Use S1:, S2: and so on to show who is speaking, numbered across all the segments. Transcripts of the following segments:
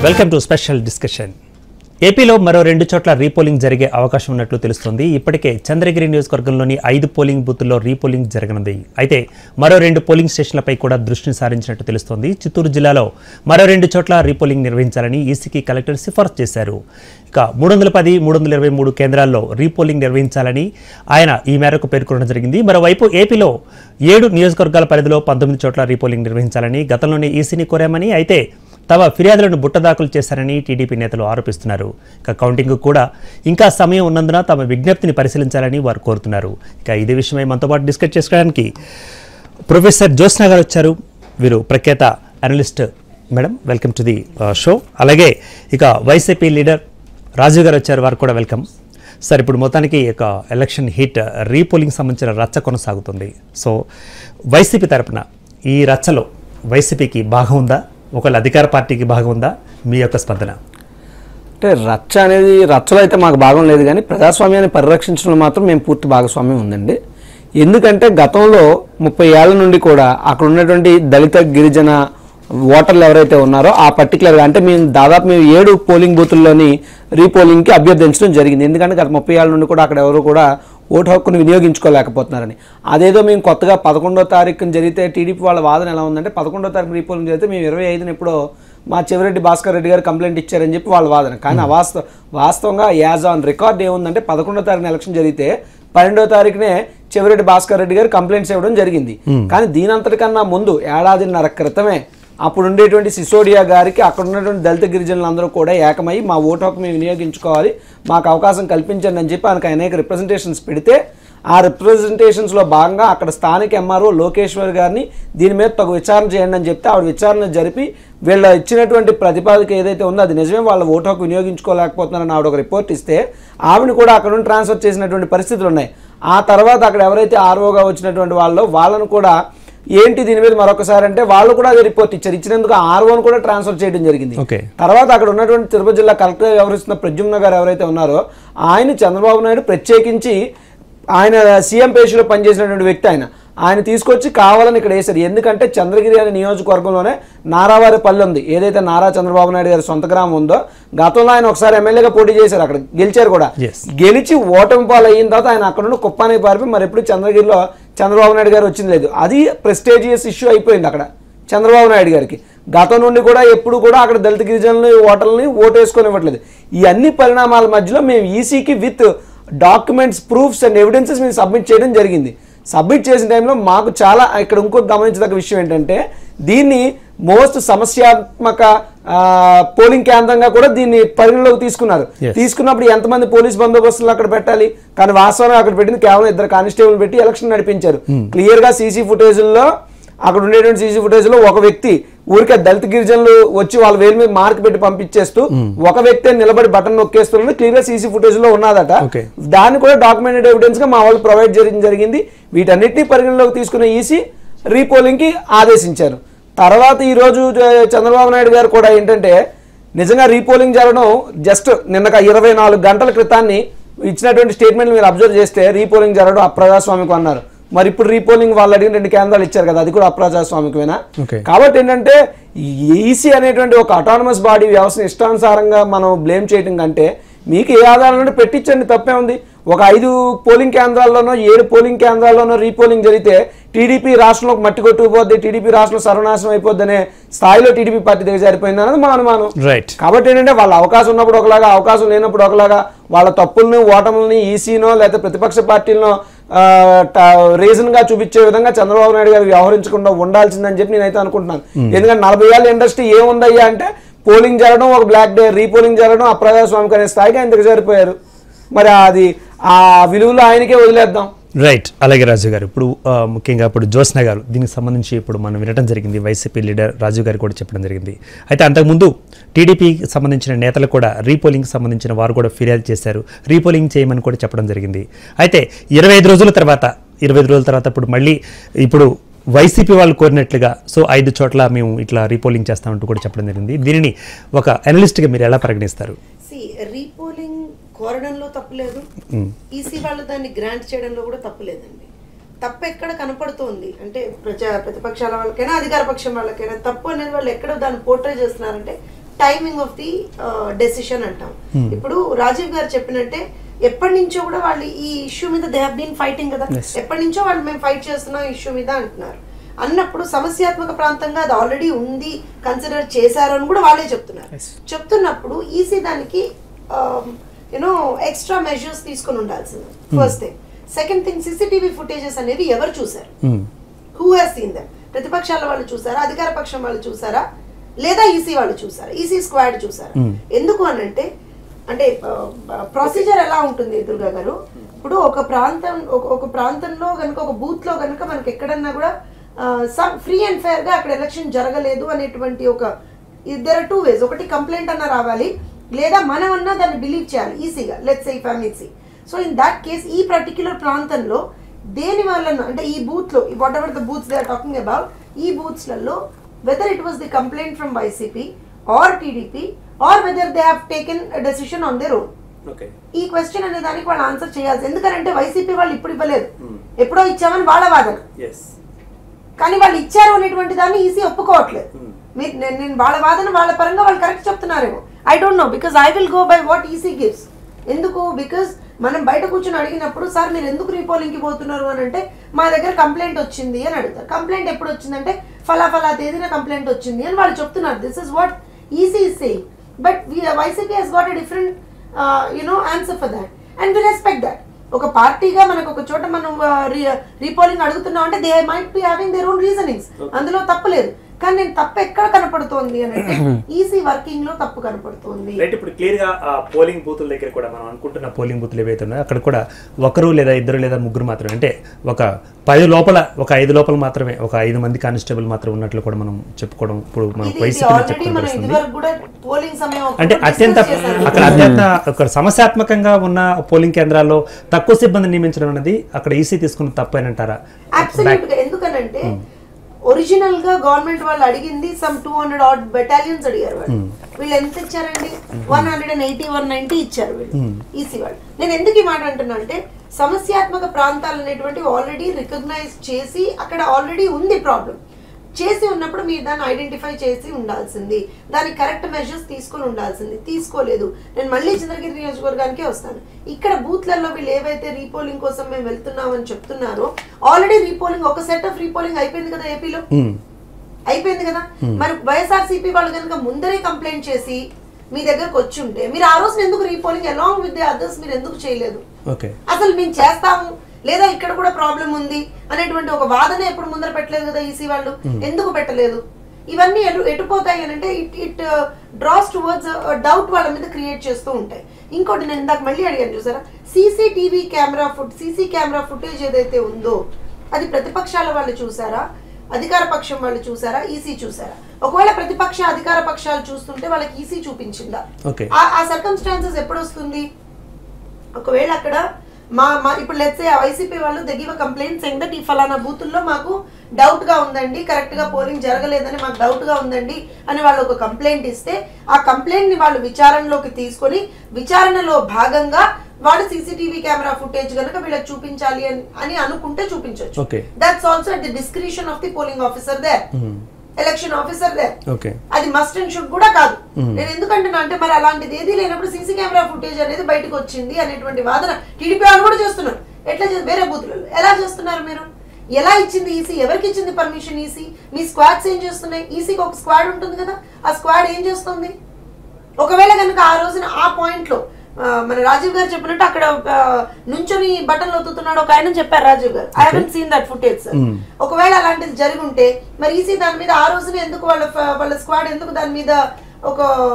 S1: Welcome to special discussion ఏపీలో మరో రెండు చోట్ల రీపోలింగ్ జరిగే అవకాశం ఉన్నట్లు తెలుస్తోంది ఇప్పటికే చంద్రగిరి నియోజకవర్గంలోని ఐదు పోలింగ్ బూతుల్లో రీపోలింగ్ జరగనుంది అయితే మరో రెండు పోలింగ్ స్టేషన్లపై కూడా దృష్టిని సారించినట్టు తెలుస్తోంది చిత్తూరు జిల్లాలో మరో రెండు చోట్ల రీపోలింగ్ నిర్వహించాలని ఈసీకి కలెక్టర్ సిఫార్సు చేశారు ఇక మూడు వందల పది మూడు వందల ఇరవై మూడు కేంద్రాల్లో రీపోలింగ్ నిర్వహించాలని ఆయన ఈ మేరకు పేర్కొనడం జరిగింది మరోవైపు ఏపీలో ఏడు నియోజకవర్గాల పరిధిలో పంతొమ్మిది చోట్ల రీపోలింగ్ నిర్వహించాలని గతంలోనే ఈసీని కోరామని అయితే తమ ఫిర్యాదులను బుట్టదాఖలు చేశారని టీడీపీ నేతలు ఆరోపిస్తున్నారు ఇక కౌంటింగ్ కూడా ఇంకా సమయం ఉన్నందున తమ విజ్ఞప్తిని పరిశీలించాలని వారు కోరుతున్నారు ఇక ఇదే విషయమై మనతో పాటు డిస్కస్ చేసుకోవడానికి ప్రొఫెసర్ జ్యోత్స్న గారు వచ్చారు వీరు ప్రఖ్యాత analyst madam welcome to the show అలాగే ఇక వైసీపీ లీడర్ రాజు గారు వచ్చారు వారు కూడా వెల్కమ్ సార్ ఇప్పుడు మొత్తానికి ఇక ఎలక్షన్ హీట్ రీపోలింగ్ సంబంధించిన రచ్చ కొనసాగుతుంది సో వైసీపీ తరపున ఈ రచ్చలో వైసీపీకి భాగం ఉందా ఒకవేళ అధికార పార్టీకి భాగం ఉందా మీ యొక్క స్పందన
S2: అంటే రచ్చ అనేది రచ్చలో అయితే మాకు భాగం లేదు కానీ ప్రజాస్వామ్యాన్ని పరిరక్షించడంలో మాత్రం మేము పూర్తి భాగస్వామ్యం ఉందండి ఎందుకంటే గతంలో ముప్పై ఏళ్ల నుండి కూడా అక్కడ ఉన్నటువంటి దళిత గిరిజన ఓటర్లు ఎవరైతే ఉన్నారో ఆ పర్టికులర్గా అంటే మేము దాదాపు మేము ఏడు పోలింగ్ బూతుల్లోని రీపోలింగ్కి అభ్యర్థించడం జరిగింది ఎందుకంటే గత ముప్పై ఏళ్ళ నుండి కూడా అక్కడ ఎవరు కూడా ఓటు హక్కును వినియోగించుకోలేకపోతున్నారని అదేదో మేము కొత్తగా పదకొండో తారీఖున జరిగితే టీడీపీ వాళ్ళ వాదన ఎలా ఉందంటే పదకొండో తారీఖు రీపోలింగ్ జరిగితే మేము ఇరవై ఐదున ఎప్పుడో మా చెవిరెడ్డి భాస్కర్ రెడ్డి గారు కంప్లైంట్ ఇచ్చారని చెప్పి వాళ్ళ వాదన కానీ అవాస్తవ వాస్తవంగా యాజ్ ఆన్ రికార్డ్ ఏముందంటే పదకొండో తారీఖున ఎలక్షన్ జరిగితే పన్నెండో తారీఖునే చెవిరెడ్డి భాస్కర్ రెడ్డి గారు కంప్లైంట్స్ ఇవ్వడం జరిగింది కానీ దీనంతటికన్నా ముందు ఏడాదిన్నర క్రితమే అప్పుడు ఉండేటువంటి సిసోడియా గారికి అక్కడ ఉన్నటువంటి దళిత గిరిజనులు అందరూ కూడా ఏకమై మా ఓటు హక్కు మేము వినియోగించుకోవాలి మాకు అవకాశం కల్పించండి అని చెప్పి ఆయనకు అనేక రిప్రజెంటేషన్స్ పెడితే ఆ రిప్రజెంటేషన్స్లో భాగంగా అక్కడ స్థానిక ఎంఆర్ఓ లోకేశ్వర్ గారిని దీని మీద తగు విచారణ చేయండి అని చెప్తే ఆవిడ విచారణ జరిపి వీళ్ళ ఇచ్చినటువంటి ప్రతిపాదిక ఏదైతే ఉందో అది నిజమే వాళ్ళ ఓటు హక్కు వినియోగించుకోలేకపోతున్నారని ఆవిడ ఒక రిపోర్ట్ ఇస్తే ఆవిడని కూడా అక్కడ నుండి ట్రాన్స్ఫర్ చేసినటువంటి పరిస్థితులు ఉన్నాయి ఆ తర్వాత అక్కడ ఎవరైతే ఆర్ఓగా వచ్చినటువంటి వాళ్ళు వాళ్ళను కూడా ఏంటి దీని మీద మరొకసారి అంటే వాళ్ళు కూడా అదే రిపోర్ట్ ఇచ్చారు ఇచ్చినందుకు ఆర్ఓను కూడా ట్రాన్స్ఫర్ చేయడం జరిగింది
S1: ఓకే
S2: తర్వాత అక్కడ ఉన్నటువంటి తిరుపతి జిల్లా కలెక్టర్ వ్యవహరిస్తున్న ప్రద్యుమ్న గారు ఎవరైతే ఉన్నారో ఆయన చంద్రబాబు నాయుడు ప్రత్యేకించి ఆయన సీఎం పేషిలో పనిచేసినటువంటి వ్యక్తి ఆయన ఆయన తీసుకొచ్చి కావాలని ఇక్కడ వేశారు ఎందుకంటే చంద్రగిరి అనే నియోజకవర్గంలోనే నారావారిపల్లి ఉంది ఏదైతే నారా చంద్రబాబు నాయుడు గారి సొంత గ్రామం ఉందో గతంలో ఆయన ఒకసారి ఎమ్మెల్యేగా పోటీ చేశారు అక్కడ గెలిచారు కూడా
S1: Yes.
S2: గెలిచి ఓటమి పాలు అయిన తర్వాత ఆయన అక్కడ నుండి కుప్పానికి పారిపోయి మరి ఎప్పుడు చంద్రగిరిలో చంద్రబాబు నాయుడు గారు వచ్చింది లేదు అది ప్రెస్టేజియస్ ఇష్యూ అయిపోయింది అక్కడ చంద్రబాబు నాయుడు గారికి గతం నుండి కూడా ఎప్పుడు కూడా అక్కడ దళిత గిరిజనులు ఓటర్లని ఓటు వేసుకొని ఇవ్వట్లేదు ఈ అన్ని పరిణామాల మధ్యలో మేము ఈసీకి with documents proofs and evidences మేము సబ్మిట్ చేయడం జరిగింది సబ్మిట్ చేసిన టైంలో మాకు చాలా ఇక్కడ ఇంకొక గమనించదగ్గ విషయం ఏంటంటే దీన్ని మోస్ట్ సమస్యాత్మక ఆ, పోలింగ్ కేంద్రంగా కూడా దీన్ని పరిగణలోకి తీసుకున్నారు
S1: Yes.
S2: తీసుకున్నప్పుడు ఎంతమంది పోలీస్ బందోబస్తులు అక్కడ పెట్టాలి కానీ వాస్తవం అక్కడ పెట్టింది కేవలం ఇద్దరు కానిస్టేబుల్ పెట్టి ఎలక్షన్ నడిపించారు క్లియర్ గా సీసీ ఫుటేజ్లో అక్కడ ఉండేటువంటి సీసీ ఫుటేజ్ లో ఒక వ్యక్తి ఊరికే దళిత గిరిజనులు వచ్చి వాళ్ళ వేలు మీద మార్క్ పెట్టి పంపించేస్తూ ఒక వ్యక్తి నిలబడి బటన్ నొక్కేస్తున్నది క్లియర్ గా సీసీ ఫుటేజ్ లో ఉన్నదట
S1: Okay.
S2: దాన్ని కూడా డాక్యుమెంటెడ్ ఎవిడెన్స్ గా మా వాళ్ళు ప్రొవైడ్ చేయడం జరిగింది వీటన్నిటిని పరిగణలోకి తీసుకున్న ఈసీ రీపోలింగ్ కి ఆదేశించారు తర్వాత ఈ రోజు చ- చంద్రబాబు నాయుడు గారు కూడా ఏంటంటే నిజంగా రీపోలింగ్ జరగడం జస్ట్ నిన్న ఇరవై నాలుగు గంటల క్రితాన్ని ఇచ్చినటువంటి స్టేట్మెంట్ మీరు అబ్జర్వ్ చేస్తే రీపోలింగ్ జరగడం అప్రజాస్వామికం అన్నారు మరి ఇప్పుడు రీపోలింగ్ వాళ్ళు అడిగిన రెండు కేంద్రాలు ఇచ్చారు కదా అది కూడా అప్రజాస్వామికమేనా
S1: Okay.
S2: కాబట్టి ఏంటంటే ఈసీ అనేటువంటి ఒక అటానమస్ బాడీ వ్యవస్థను ఇష్టానుసారంగా మనం బ్లేమ్ చేయడం కంటే మీకు ఏ ఆధారం నుండి పెట్టించండి తప్పే ఉంది ఒక ఐదు పోలింగ్ కేంద్రాల్లోనో ఏడు పోలింగ్ కేంద్రాల్లోనో రీపోలింగ్ జరిగితే టీడీపీ రాష్ట్రంలో మట్టి కొట్టుకుపోద్ది టీడీపీ రాష్ట్రం సర్వనాశనం అయిపోద్ది అనే స్థాయిలో టీడీపీ పార్టీ దగ్గర సరిపోయింది అన్నది మా అనుమానం
S1: రైట్
S2: కాబట్టి ఏంటంటే వాళ్ళ అవకాశం ఉన్నప్పుడు ఒకలాగా అవకాశం లేనప్పుడు ఒకలాగా వాళ్ళ తప్పుల్ని ఓటములని ఈసీనో లేకపోతే ప్రతిపక్ష పార్టీలనో రీజన్ గా చూపించే విధంగా చంద్రబాబు నాయుడు గారు వ్యవహరించకుండా ఉండాల్సిందని చెప్పి నేనైతే అనుకుంటున్నాను ఎందుకంటే నలభై ఏళ్ళ ఇండస్ట్రీ ఏముందయ్యా అంటే పోలింగ్ జరగడం ఒక బ్లాక్ డే రీపోలింగ్ జరగడం అప్రజాస్వామిక అనే స్థాయికి ఆయన దిగజారిపోయారు మరి అది ఆ విలువలు ఆయనకే వదిలేద్దాం
S1: రైట్ అలాగే రాజు గారు ఇప్పుడు ఆ, ముఖ్యంగా ఇప్పుడు జ్యోత్స్న గారు దీనికి సంబంధించి ఇప్పుడు మనం వినడం జరిగింది వైసీపీ లీడర్ రాజు గారు కూడా చెప్పడం జరిగింది అయితే అంతకుముందు టీడీపీకి సంబంధించిన నేతలు కూడా రీపోలింగ్ సంబంధించిన వారు కూడా ఫిర్యాదు చేశారు రీపోలింగ్ చేయమని కూడా చెప్పడం జరిగింది అయితే ఇరవై ఐదు రోజుల తర్వాత ఇరవై ఐదు రోజుల తర్వాత ఇప్పుడు మళ్ళీ ఇప్పుడు వైసీపీ వాళ్ళు కోరినట్లుగా సో ఐదు చోట్ల మేము ఇట్లా రీపోలింగ్ చేస్తామంటూ కూడా చెప్పడం జరిగింది దీనిని ఒక అనలిస్ట్గా మీరు ఎలా పరిగణిస్తారు
S3: సి రీపోలింగ్ కోరడంలో తప్పులేదు ఈసీ వాళ్ళు దాన్ని గ్రాంట్ చేయడంలో కూడా తప్పులేదండి తప్పు ఎక్కడ కనపడుతోంది అంటే ప్రజా ప్రతిపక్షాల వాళ్ళకైనా అధికార పక్షం వాళ్ళకైనా తప్పు అనేది వాళ్ళు ఎక్కడ దాన్ని పోర్ట్రే చేస్తున్నారంటే టైమింగ్ ఆఫ్ ది డెసిషన్ అంటాం ఇప్పుడు రాజీవ్ గారు చెప్పినట్టే ఎప్పటి నుంచో కూడా వాళ్ళు ఈ ఇష్యూ మీద దే హావ్ బీన్ ఫైటింగ్ కదా
S2: Yes.
S3: ఎప్పటి నుంచో వాళ్ళు మేము ఫైట్ చేస్తున్నాం ఇష్యూ మీద అంటున్నారు అన్నప్పుడు సమస్యాత్మక ప్రాంతంగా అది ఆల్రెడీ ఉంది కన్సిడర్ చేశారు అని కూడా వాళ్ళే చెప్తున్నారు
S2: Yes.
S3: చెప్తున్నప్పుడు ఈసీ దానికి యూనో ఎక్స్ట్రా మెజర్స్ తీసుకొని ఉండాల్సింది first thing second thing CCTV footages అనేవి ఎవరు చూశారు
S1: um.
S3: Who has seen them ప్రతిపక్షాల వాళ్ళు చూసారా అధికార పక్షం వాళ్ళు చూసారా లేదా ఈసీ వాళ్ళు చూసారా ఈసీ స్క్వాడ్ చూసారా
S1: Hmm.
S3: ఎందుకు అని అంటే అంటే ప్రొసీజర్ ఎలా ఉంటుంది దుర్గా గారు ఇప్పుడు ఒక ప్రాంతం ఒక ఒక ప్రాంతంలో కనుక ఒక బూత్ లో కనుక మనకి ఎక్కడన్నా కూడా ఫ్రీ అండ్ ఫేర్ గా అక్కడ ఎలక్షన్ జరగలేదు అనేటువంటి ఒక ఇద్దరు టూ వేస్ ఒకటి కంప్లైంట్ అన్న రావాలి లేదా మనమన్నా దాన్ని బిలీవ్ చేయాలి ఈసీగా let's say family so in that case ఈ పర్టిక్యులర్ ప్రాంతంలో దేని వలన అంటే ఈ బూత్ లో whatever the booths they are talking about ఈ బూత్స్ లలో whether it was the complaint from YCP or TDP or whether they have taken decision on their own
S2: okay
S3: ఈ క్వశ్చన్ అనే దానికి వాళ్ళు ఆన్సర్ చేయాల్సి ఎందుకంటే YCP వాళ్ళు ఇప్పుడు ఇవ్వలేదు ఎప్పుడో ఇచ్చామని వాళ్ళ వాదన
S2: ఎస్
S3: కానీ వాళ్ళు ఇచ్చారు అనేటువంటి దాన్ని ఈసీ ఒప్పుకోవట్లేదు మీరు నేను నేను వాళ్ళ వాదన వాళ్ళ పరంగా వాళ్ళు కరెక్ట్ చెప్తున్నారేమో I don't know because I will go by what EC gives ఎందుకు బికాస్ మనం బయట కూర్చొని అడిగినప్పుడు సార్ మీరు ఎందుకు రీపోలింగ్కి పోతున్నారు అని అంటే మా దగ్గర కంప్లైంట్ వచ్చింది అని అడుగుతారు కంప్లైంట్ ఎప్పుడు వచ్చిందంటే ఫలా ఫలా తేదీన కంప్లైంట్ వచ్చింది అని వాళ్ళు చెప్తున్నారు this is what EC is saying but YCP has got a different you know answer for that and we respect that ఒక పార్టీగా మనకు ఒక చోట మనం రీపోలింగ్ అడుగుతున్నాం అంటే they might be having their own reasonings అందులో తప్పులేదు కానీ నేను తప్పు ఎక్కడ కనపడుతోంది అని అంటే ఈసీ వర్కింగ్ లో తప్పు కనపడుతోంది
S1: రైట్ ఇప్పుడు క్లియర్ గా ఆ పోలింగ్ బూతుల దగ్గర కూడా మనం అనుకుంటున్న పోలింగ్ బూతులు ఏవైతే ఉన్నాయో అక్కడ కూడా ఒకరు లేదా ఇద్దరు లేదా ముగ్గురు మాత్రమే అంటే ఒక పది లోపల ఒక ఐదు లోపల మాత్రమే ఒక ఐదు మంది కానిస్టేబుల్ మాత్రం ఉన్నట్లు కూడా మనం చెప్పుకోవడం ఇప్పుడు మనం
S3: ఇది
S1: వైసీపీ
S3: ఆల్రెడీ
S1: చెప్పుకోవడం
S3: మనం
S1: తెలుస్తుంది
S3: ఇదివరకు కూడా పోలింగ్ సమయం అప్పుడు
S1: అంటే
S3: discuss
S1: అత్యంత
S3: చేశాము.
S1: అక్కడ అత్యంత ఒక సమస్యాత్మకంగా ఉన్న పోలింగ్ కేంద్రాల్లో తక్కువ సిబ్బంది నియమించడం అనేది అక్కడ ఈసీ తీసుకున్న తప్పేనంటారా
S3: అబ్సల్యూట్ గా ఎందుకనంటే ఒరిజినల్ గా గవర్నమెంట్ వాళ్ళు అడిగింది some two hundred odd battalions అడిగారు వాళ్ళు వీళ్ళు ఎంత ఇచ్చారండి one hundred and eighty one ninety ఇచ్చారు వీళ్ళు ఈసీ వాళ్ళు నేను ఎందుకు ఈ మాట అంటున్నా అంటే సమస్యాత్మక ప్రాంతాలు అనేటువంటివి ఆల్రెడీ రికగ్నైజ్ చేసి అక్కడ ఆల్రెడీ ఉంది ప్రాబ్లం చేసి ఉన్నప్పుడు మీరు దాన్ని ఐడెంటిఫై చేసి ఉండాల్సింది దానికి కరెక్ట్ మెజర్స్ తీసుకొని ఉండాల్సింది తీసుకోలేదు నేను మళ్ళీ చంద్రగిరి నియోజకవర్గానికే వస్తాను ఇక్కడ బూత్లలో వీళ్ళు ఏవైతే రీపోలింగ్ కోసం మేము వెళ్తున్నామని చెప్తున్నారో ఆల్రెడీ రీపోలింగ్ ఒక సెట్ ఆఫ్ రీపోలింగ్ అయిపోయింది కదా ఏపీలో
S1: ఉమ్,
S3: అయిపోయింది కదా మరి వైఎస్ఆర్సీపీ వాళ్ళు కనుక ముందరే కంప్లైంట్ చేసి మీ దగ్గరకు వచ్చి ఉంటే మీరు ఆ రోజున ఎందుకు repolling along with the others మీరు ఎందుకు చేయలేదు
S1: ఓకే
S3: అసలు మేము చేస్తాము లేదా ఇక్కడ కూడా ప్రాబ్లం ఉంది అనేటువంటి ఒక వాదన ఎప్పుడు ముందర పెట్టలేదు కదా ఈసీ వాళ్ళు ఎందుకు పెట్టలేదు ఇవన్నీ ఎటు ఎటుపోతాయి అని అంటే it it draws towards doubt వాళ్ళ మీద క్రియేట్ చేస్తూ ఉంటాయి ఇంకోటి నేను ఇందాక మళ్ళీ అడిగాను చూసారా CCTV camera foot CC camera footage ఏదైతే ఉందో అది ప్రతిపక్షాల వాళ్ళు చూసారా అధికార పక్షం వాళ్ళు చూసారా ఈసీ చూసారా ఒకవేళ ప్రతిపక్ష అధికార పక్షాలు చూస్తుంటే వాళ్ళకి ఈసీ చూపించిందా
S1: ఓకే
S3: ఆ- ఆ సర్కమ్స్టాన్సెస్ ఎప్పుడు వస్తుంది ఒకవేళ అక్కడ మా మా ఇప్పుడు లెట్స్ వైసీపీ వాళ్ళు దగ్గర కంప్లైంట్ సెయింగ్ దట్ ఈ ఫలానా బూతుల్లో మాకు డౌట్ గా ఉందండి కరెక్ట్ గా పోలింగ్ జరగలేదని మాకు డౌట్ గా ఉందండి అని వాళ్ళు ఒక కంప్లైంట్ ఇస్తే ఆ కంప్లైంట్ ని వాళ్ళు విచారణలోకి తీసుకొని విచారణలో భాగంగా వాళ్ళు సీసీటీవీ కెమెరా ఫుటేజ్ కనుక వీళ్ళకి చూపించాలి అని అని అనుకుంటే చూపించవచ్చు
S1: okay
S3: that's also at the discretion of the polling officer the election officer the
S1: okay
S3: అది మస్ట్ అండ్ షుడ్ కూడా కాదు నేను ఎందుకంటున్నా అంటే మరి అలాంటిది ఏది లేనప్పుడు సీసీ కెమెరా ఫుటేజ్ అనేది బయటకు వచ్చింది అనేటువంటి వాదన టీడీపీ వాళ్ళు కూడా చేస్తున్నారు ఎట్లా చేస్తారు వేరే బూతులలో ఎలా చేస్తున్నారు మీరు ఎలా ఇచ్చింది ఈసీ ఎవరికి ఇచ్చింది పర్మిషన్ ఈసీ మీ స్క్వాడ్స్ ఏం చేస్తున్నాయి ఈసీకి ఒక స్క్వాడ్ ఉంటుంది కదా ఆ స్క్వాడ్ ఏం చేస్తుంది ఒకవేళ కనుక ఆ రోజున ఆ పాయింట్ లో ఆ, మన రాజీవ్ గారు చెప్పినట్టు అక్కడ ఆ, నుంచొని బటన్లు ఒత్తుతున్నాడు ఒక ఆయన చెప్పారు Rajiv garu I haven't seen that footage sir
S1: Mm.
S3: ఒకవేళ అలాంటిది జరిగి ఉంటే మరి ఈసీ దాని మీద ఆ రోజున ఎందుకు వాళ్ళ ఫ- వాళ్ళ స్క్వాడ్ ఎందుకు దాని మీద ఒక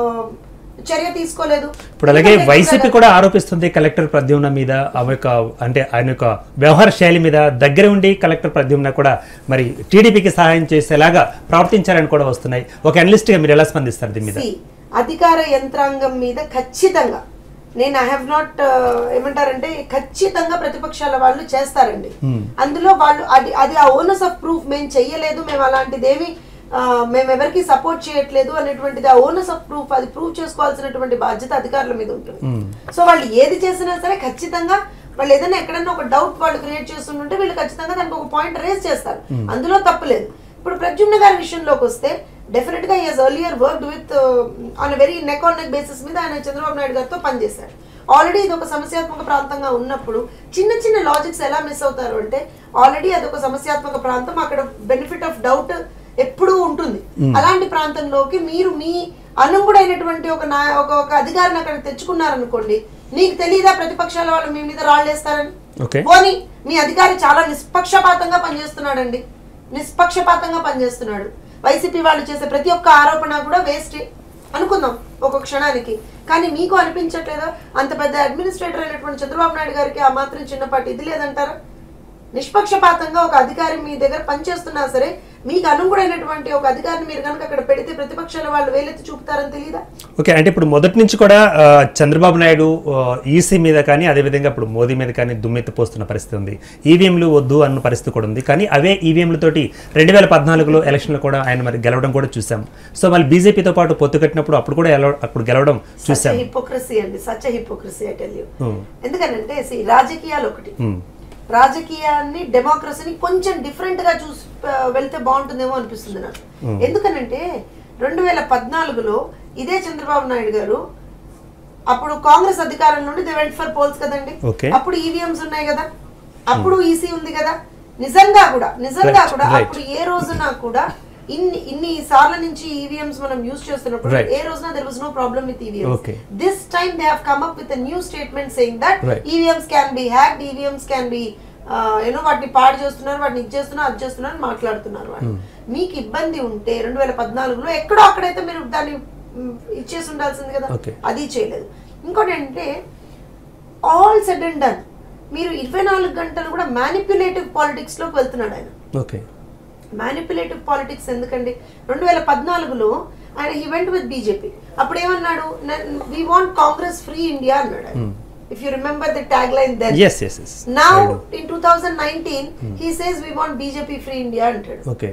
S3: చర్య తీసుకోలేదు
S1: ఇప్పుడు అలాగే
S3: ఎందుకంటే
S1: వైసీపీ కూడా ఆరోపిస్తుంది కలెక్టర్ ప్రద్యుమ్న మీద ఆమె యొక్క అంటే ఆయన యొక్క వ్యవహార శైలి మీద దగ్గర ఉండి కలెక్టర్ ప్రద్యుమ్న కూడా మరి టీడీపీకి సహాయం చేసేలాగా ప్రవర్తించారని కూడా వస్తున్నాయి ఒక అనలిస్ట్ గా మీరు ఎలా స్పందిస్తారు దీని మీద
S3: See, అధికార యంత్రాంగం మీద ఖచ్చితంగా నేను ఐ హావ్ నాట్ ఏమంటారంటే ఖచ్చితంగా ప్రతిపక్షాల వాళ్ళు చేస్తారండి అందులో వాళ్ళు అది అది ఆ ఓనర్స్ ఆఫ్ ప్రూఫ్ మేము చెయ్యలేదు మేము అలాంటిదేమి ఆ, మేము ఎవరికి సపోర్ట్ చేయట్లేదు అనేటువంటిది ఆ ఓనర్స్ ఆఫ్ ప్రూఫ్ అది ప్రూవ్ చేసుకోవాల్సినటువంటి బాధ్యత అధికారుల మీద ఉంటుంది సో వాళ్ళు ఏది చేసినా సరే ఖచ్చితంగా వాళ్ళు ఏదైనా ఎక్కడన్నా ఒక డౌట్ వాళ్ళు క్రియేట్ చేస్తుంటే వీళ్ళు ఖచ్చితంగా దానికి ఒక పాయింట్ రేస్ చేస్తారు అందులో తప్పులేదు ఇప్పుడు ప్రద్యుమ్న గారి విషయంలోకి వస్తే డెఫినెట్ గా is earlier work with on very neck on neck basis మీద ఆయన చంద్రబాబు నాయుడు గారితో పనిచేశాడు ఆల్రెడీ ఇది ఒక సమస్యాత్మక ప్రాంతంగా ఉన్నప్పుడు చిన్న చిన్న లాజిక్స్ ఎలా మిస్ అవుతారు అంటే ఆల్రెడీ అది ఒక సమస్యాత్మక ప్రాంతం అక్కడ బెనిఫిట్ ఆఫ్ డౌట్ ఎప్పుడూ ఉంటుంది అలాంటి ప్రాంతంలోకి మీరు మీ అనుగుడైనటువంటి ఒక నా ఒక ఒక అధికారిని అక్కడ తెచ్చుకున్నారనుకోండి నీకు తెలియదా ప్రతిపక్షాల వాళ్ళు మీ మీద రాళ్ళేస్తారని
S1: ఓకే
S3: పోనీ మీ అధికారి చాలా నిష్పక్షపాతంగా పనిచేస్తున్నాడండి నిష్పక్షపాతంగా పనిచేస్తున్నాడు వైసీపీ వాళ్ళు చేసే ప్రతి ఒక్క ఆరోపణ కూడా వేస్ట్ అనుకుందాం ఒక క్షణానికి కానీ మీకు అనిపించట్లేదా అంత పెద్ద అడ్మినిస్ట్రేటర్ అయినటువంటి చంద్రబాబు నాయుడు గారికి ఆ మాత్రం చిన్నపాటి ఇది లేదంటారా నిష్పక్షపాతంగా ఒక అధికారి మీ దగ్గర పనిచేస్తున్నా సరే మీకు అనుగుడైనటువంటి ఒక అధికారిని మీరు కనుక అక్కడ పెడితే ప్రతిపక్షాల వాళ్ళు వేలెత్తి చూపుతారని తెలియదా
S1: ఓకే అంటే ఇప్పుడు మొదటి నుంచి కూడా ఆ, చంద్రబాబు నాయుడు ఈసీ మీద కానీ అదేవిధంగా ఇప్పుడు మోదీ మీద కానీ దుమ్మెత్తిపోస్తున్న పరిస్థితి ఉంది ఈవీఎంలు వద్దు అన్న పరిస్థితి కూడా ఉంది కానీ అవే ఈవీఎంలతోటి రెండు వేల పద్నాలుగులో ఎలక్షన్లో కూడా ఆయన మరి గెలవడం కూడా చూసాం సో మళ్ళీ బీజేపీతో పాటు పొత్తు కట్టినప్పుడు అప్పుడు కూడా ఎలా- అప్పుడు గెలవడం
S3: సచ్
S1: చూసాం
S3: హిపోక్రసీ అండి such hypocrisy I tell you
S1: Hmm.
S3: ఎందుకనంటే see, రాజకీయాలు ఒకటి
S1: Hmm.
S3: రాజకీయాన్ని డెమోక్రసీని కొంచెం డిఫరెంట్ గా చూసి ఆ, వెళ్తే బాగుంటుందేమో అనిపిస్తుంది నాకు ఎందుకనంటే రెండు వేల పద్నాలుగులో ఇదే చంద్రబాబు నాయుడు గారు అప్పుడు కాంగ్రెస్ అధికారం నుండి దే వెంట్ ఫర్ పోల్స్ కదండి
S1: Okay.
S3: అప్పుడు ఈవీఎంస్ ఉన్నాయి కదా అప్పుడు ఈసీ ఉంది కదా నిజంగా కూడా నిజంగా
S1: Right,
S3: కూడా
S1: right.
S3: అప్పుడు ఏ రోజున కూడా ఇన్ని ఇన్ని సార్ల నుంచి ఈవీఎంస్ మనం యూజ్ చేస్తున్నప్పుడు
S1: Right.
S3: ఏ రోజున there was no problem with EVMs
S1: Okay.
S3: this time they have come up with a new statement saying that
S1: Right.
S3: EVMs can be hacked, EVMs can be you know వాటిని పాడు చేస్తున్నారు వాటిని ఇది చేస్తున్నారు అది చేస్తున్నారు అని మాట్లాడుతున్నారు వాళ్ళు మీకు ఇబ్బంది ఉంటే రెండు వేల పద్నాలుగులో ఎక్కడో అక్కడైతే మీరు దాన్ని మ్, ఇచ్చేసి ఉండాల్సింది కదా
S1: Okay.
S3: అది చేయలేదు ఇంకోటి ఏంటంటే ఆల్ సెడ్ అండ్ డన్ మీరు ఇరవై నాలుగు గంటలు కూడా మ్యానిపులేటివ్ పాలిటిక్స్ లోకి వెళ్తున్నాడు ఆయన
S1: ఓకే
S3: మ్యానిపులేటివ్ పాలిటిక్స్ ఎందుకండి రెండు వేల పద్నాలుగులో ఆయన హీ వెంట్ విత్ బీజేపీ అప్పుడు ఏమన్నాడు we want Congress free India అన్నాడు if you remember the tag line then
S1: S S S
S3: now in two thousand nineteen he says we want BJP free India అంటాడు
S1: okay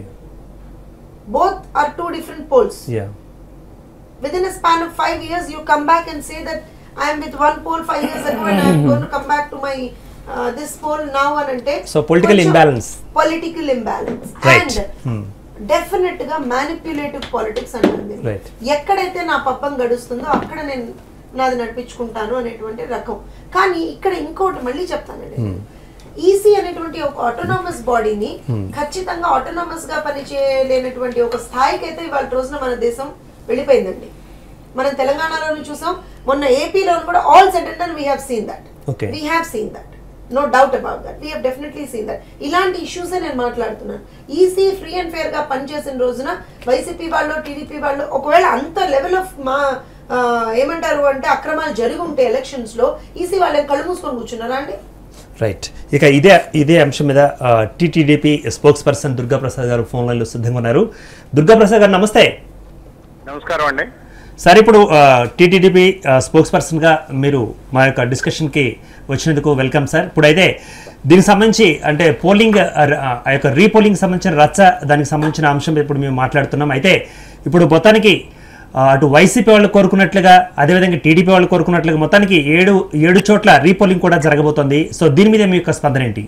S3: both are two different polls
S1: yeah
S3: within a span of five years you come back and say that I am with one poll five years ago and I am going to come back to my uh, this poll now అని అంటే
S1: So, political imbalance.
S3: Political imbalance
S1: Right.
S3: And
S1: Hmm.
S3: Definite గా manipulative politics అంటుంది
S1: Right.
S3: ఎక్కడైతే నా పబ్బం గడుస్తుందో అక్కడ నేను నాది నడిపించుకుంటాను అనేటువంటి రకం కానీ ఇక్కడ ఇంకోటి మళ్ళీ చెప్తానండి ఈసీ అనేటువంటి ఒక ఆటోనామస్ బాడీని ఖచ్చితంగా ఆటోనామస్ గా పనిచేయలేనటువంటి ఒక స్థాయికి అయితే ఇవాళ రోజున మన దేశం వెళ్ళిపోయిందండి మనం తెలంగాణలోనూ చూసాం మొన్న ఏపీలో కూడా ఆల్ సెటెండర్ we have seen that
S1: Okay.
S3: We have seen that no doubt about that we have definitely seen that ఇలాంటి ఇష్యూసే నేను మాట్లాడుతున్నాను ఈసీ ఫ్రీ అండ్ ఫేర్ గా పనిచేసిన రోజున వైసీపీ వాళ్ళు టీడీపీ వాళ్ళు ఒకవేళ అంత లెవెల్ ఆఫ్ మా ఆ, ఏమంటారు అంటే అక్రమాలు జరిగి ఉంటే ఎలక్షన్స్ లో ఈసీ వాళ్ళని కళ్ళు మూసుకొని కూర్చున్నారా అండి
S1: రైట్ ఇక ఇదే ఇదే అంశం మీద టీటీడీపీ స్పోక్స్ పర్సన్ దుర్గాప్రసాద్ గారు ఫోన్ లైన్లో సిద్ధంగా ఉన్నారు దుర్గాప్రసాద్ గారు నమస్తే
S4: నమస్కారం అండి
S1: సార్ ఇప్పుడు టీటీడీపీ స్పోక్స్ పర్సన్గా మీరు మా యొక్క డిస్కషన్కి వచ్చినందుకు వెల్కమ్ సార్ ఇప్పుడైతే దీనికి సంబంధించి అంటే పోలింగ్ ఆ యొక్క రీపోలింగ్ సంబంధించిన రచ్చ దానికి సంబంధించిన అంశం ఇప్పుడు మేము మాట్లాడుతున్నాం అయితే ఇప్పుడు మొత్తానికి ఆ, అటు వైసీపీ వాళ్ళు కోరుకున్నట్లుగా అదేవిధంగా టీడీపీ వాళ్ళు కోరుకున్నట్లుగా మొత్తానికి ఏడు ఏడు చోట్ల రీపోలింగ్ కూడా జరగబోతోంది సో దీని మీద మీ యొక్క స్పందన ఏంటి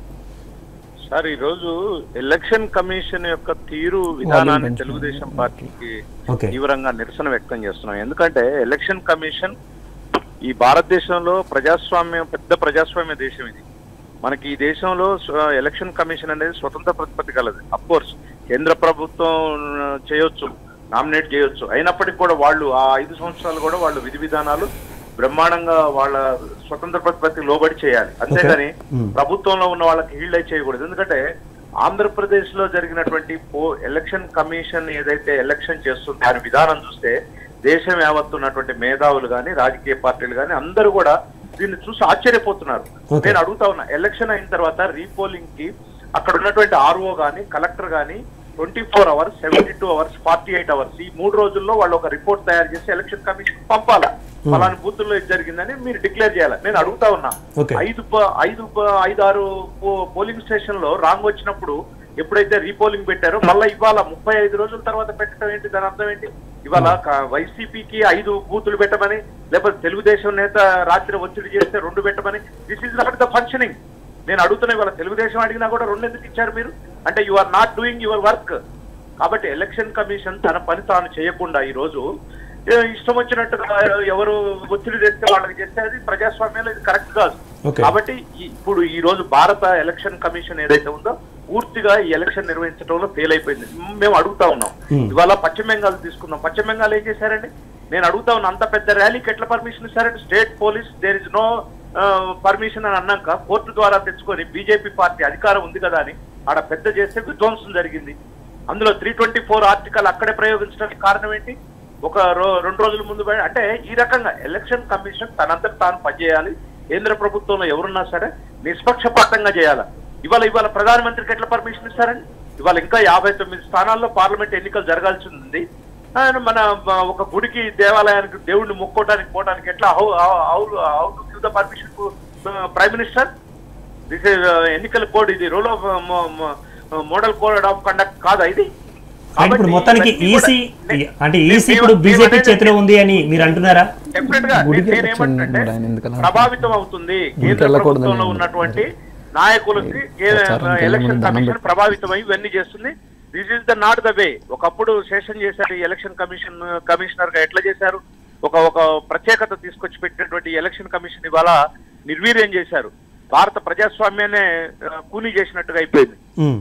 S4: సార్ ఈ రోజు ఎలక్షన్ కమిషన్ యొక్క తీరు విధానాన్ని తెలుగుదేశం పార్టీకి
S1: ఓకే
S4: తీవ్రంగా నిరసన వ్యక్తం చేస్తున్నాం ఎందుకంటే ఎలక్షన్ కమిషన్ ఈ భారతదేశంలో ప్రజాస్వామ్యం పెద్ద ప్రజాస్వామ్య దేశం ఇది మనకి ఈ దేశంలో స్వ- ఎలక్షన్ కమిషన్ అనేది స్వతంత్ర ప్రతిపత్తి కలదు అఫ్ కోర్స్ కేంద్ర ప్రభుత్వం చేయొచ్చు నామినేట్ చేయొచ్చు అయినప్పటికీ కూడా వాళ్ళు ఆ ఐదు సంవత్సరాలు కూడా వాళ్ళు విధి విధానాలు బ్రహ్మాండంగా వాళ్ళ స్వతంత్ర ప్రతిపత్తికి లోబడి చేయాలి అంతేగాని ప్రభుత్వంలో ఉన్న వాళ్ళకి హీల్డ్ అయి చేయకూడదు ఎందుకంటే ఆంధ్రప్రదేశ్ లో జరిగినటువంటి పో ఎలక్షన్ కమిషన్ ఏదైతే ఎలక్షన్ చేస్తుందో దాని విధానం చూస్తే దేశం యావత్తు ఉన్నటువంటి మేధావులు కానీ రాజకీయ పార్టీలు కానీ అందరూ కూడా దీన్ని చూసి ఆశ్చర్యపోతున్నారు
S1: Okay.
S4: నేను అడుగుతా ఉన్నా ఎలక్షన్ అయిన తర్వాత రీపోలింగ్ కి అక్కడ ఉన్నటువంటి ఆర్ఓ గానీ కలెక్టర్ గానీ twenty four hours seventy two hours forty eight hours ఈ మూడు రోజుల్లో వాళ్ళు ఒక రిపోర్ట్ తయారు చేసి ఎలక్షన్ కమిషన్ పంపాలా ఫలాని బూతుల్లో ఇది జరిగిందని మీరు డిక్లేర్ చేయాలి నేను అడుగుతా ఉన్నా
S1: Okay.
S4: ఐదు ప- ఐదు ప- ఐదు ఆరు పో- పోలింగ్ స్టేషన్ లో రాంగ్ వచ్చినప్పుడు ఎప్పుడైతే రీపోలింగ్ పెట్టారో మళ్ళీ ఇవాళ ముప్పై ఐదు రోజుల తర్వాత పెట్టడం ఏంటి దాని అర్థం ఏంటి ఇవాళ క- వైసీపీకి ఐదు బూతులు పెట్టమని లేకపోతే తెలుగుదేశం నేత రాత్రి ఒత్తిడి చేస్తే రెండు పెట్టమని this is not the functioning నేను అడుగుతున్నా ఇవాళ తెలుగుదేశం అడిగినా కూడా రెండు ఎందుకు ఇచ్చారు మీరు అంటే you are not doing your work కాబట్టి ఎలక్షన్ కమిషన్ తన పని తాను చేయకుండా ఈ రోజు ఏ, ఇష్టం వచ్చినట్టుగా ఎవరు ఒత్తిడి తెస్తే వాళ్ళకి చేస్తే అది ప్రజాస్వామ్యంలో ఇది కరెక్ట్ కాదు
S1: Okay.
S4: కాబట్టి ఈ- ఇప్పుడు ఈ రోజు భారత ఎలక్షన్ కమిషన్ ఏదైతే ఉందో పూర్తిగా ఈ ఎలక్షన్ నిర్వహించడంలో ఫెయిల్ అయిపోయింది మ్, మేము అడుగుతా ఉన్నాం
S1: Hmm.
S4: ఇవాళ పశ్చిమ బెంగాల్ తీసుకున్నాం పశ్చిమ బెంగాల్ ఏం చేశారండి నేను అడుగుతా ఉన్నా అంత పెద్ద ర్యాలీకి ఎట్లా పర్మిషన్ ఇస్తారండి state police there is no permission అని అన్నాక కోర్టు ద్వారా తెచ్చుకొని బీజేపీ పార్టీ అధికారం ఉంది కదా అని ఆడ పెద్ద చేస్తే విధ్వంసం జరిగింది అందులో త్రీ ట్వంటీ ఫోర్ ఆర్టికల్ అక్కడే ప్రయోగించడానికి కారణం ఏంటి ఒక రో- రెండు రోజుల ముందు బయ- అంటే ఈ రకంగా ఎలక్షన్ కమిషన్ తనంతట తాను పనిచేయాలి కేంద్ర ప్రభుత్వంలో ఎవరున్నా సరే నిష్పక్షపాతంగా చేయాలి ఇవాళ ఇవాళ ప్రధానమంత్రికి ఎట్లా పర్మిషన్ ఇస్తారండి ఇవాళ ఇంకా యాభై తొమ్మిది స్థానాల్లో పార్లమెంట్ ఎన్నికలు జరగాల్సి ఉంది ఆయన మన మ- ఒక గుడికి దేవాలయానికి దేవుడిని మొక్కోవడానికి పోవడానికి ఎట్లా how how how to give the permission to prime minister this is ఎన్నికల కోడ్ ఇది rule of model code of conduct కాదా ఇది
S1: రైట్, ఇప్పుడు మొత్తానికి
S4: ఇవన్నీ కూడా-
S1: ఈసీ
S4: నే-
S1: అంటే
S4: నే-
S1: ఈసీ
S4: మేము-
S1: ఇప్పుడు
S4: మేము
S1: బీజేపీ
S4: అనేది-
S1: చేతిలో ఉంది అని మీరు అంటున్నారా
S4: డెఫినెట్ గా
S2: గుడికి
S4: నేను
S2: వెళ్ళొచ్చు
S4: ఏమంటున్నానంటే
S2: మరి ఆయన ఎందుకు అలా
S4: ప్రభావితం అవుతుంది
S2: గుడికి
S4: కేంద్ర
S2: వెళ్ళకూడదని
S4: ప్రభుత్వంలో
S2: నేను
S4: ఉన్నటువంటి
S2: మరి
S4: నాయకులకి
S2: ప్రచారానికి వెళ్ళే
S4: ఎలక్షన్
S2: ముందు దండం
S4: కమిషన్
S2: పెట్టు.
S4: ప్రభావితమై ఇవన్నీ చేస్తుంది this is the not the way ఒకప్పుడు శేషన్ చేశారు ఈ ఎలక్షన్ కమిషన్ కమిషనర్ గా ఎట్లా చేశారు ఒక ఒక ప్రత్యేకత తీసుకొచ్చి పెట్టినటువంటి ఎలక్షన్ కమిషన్ ఇవాళ నిర్వీర్యం చేశారు భారత ప్రజాస్వామ్యాన్ని ఆ, కూనీ చేసినట్టుగా అయిపోయింది
S1: ఉమ్.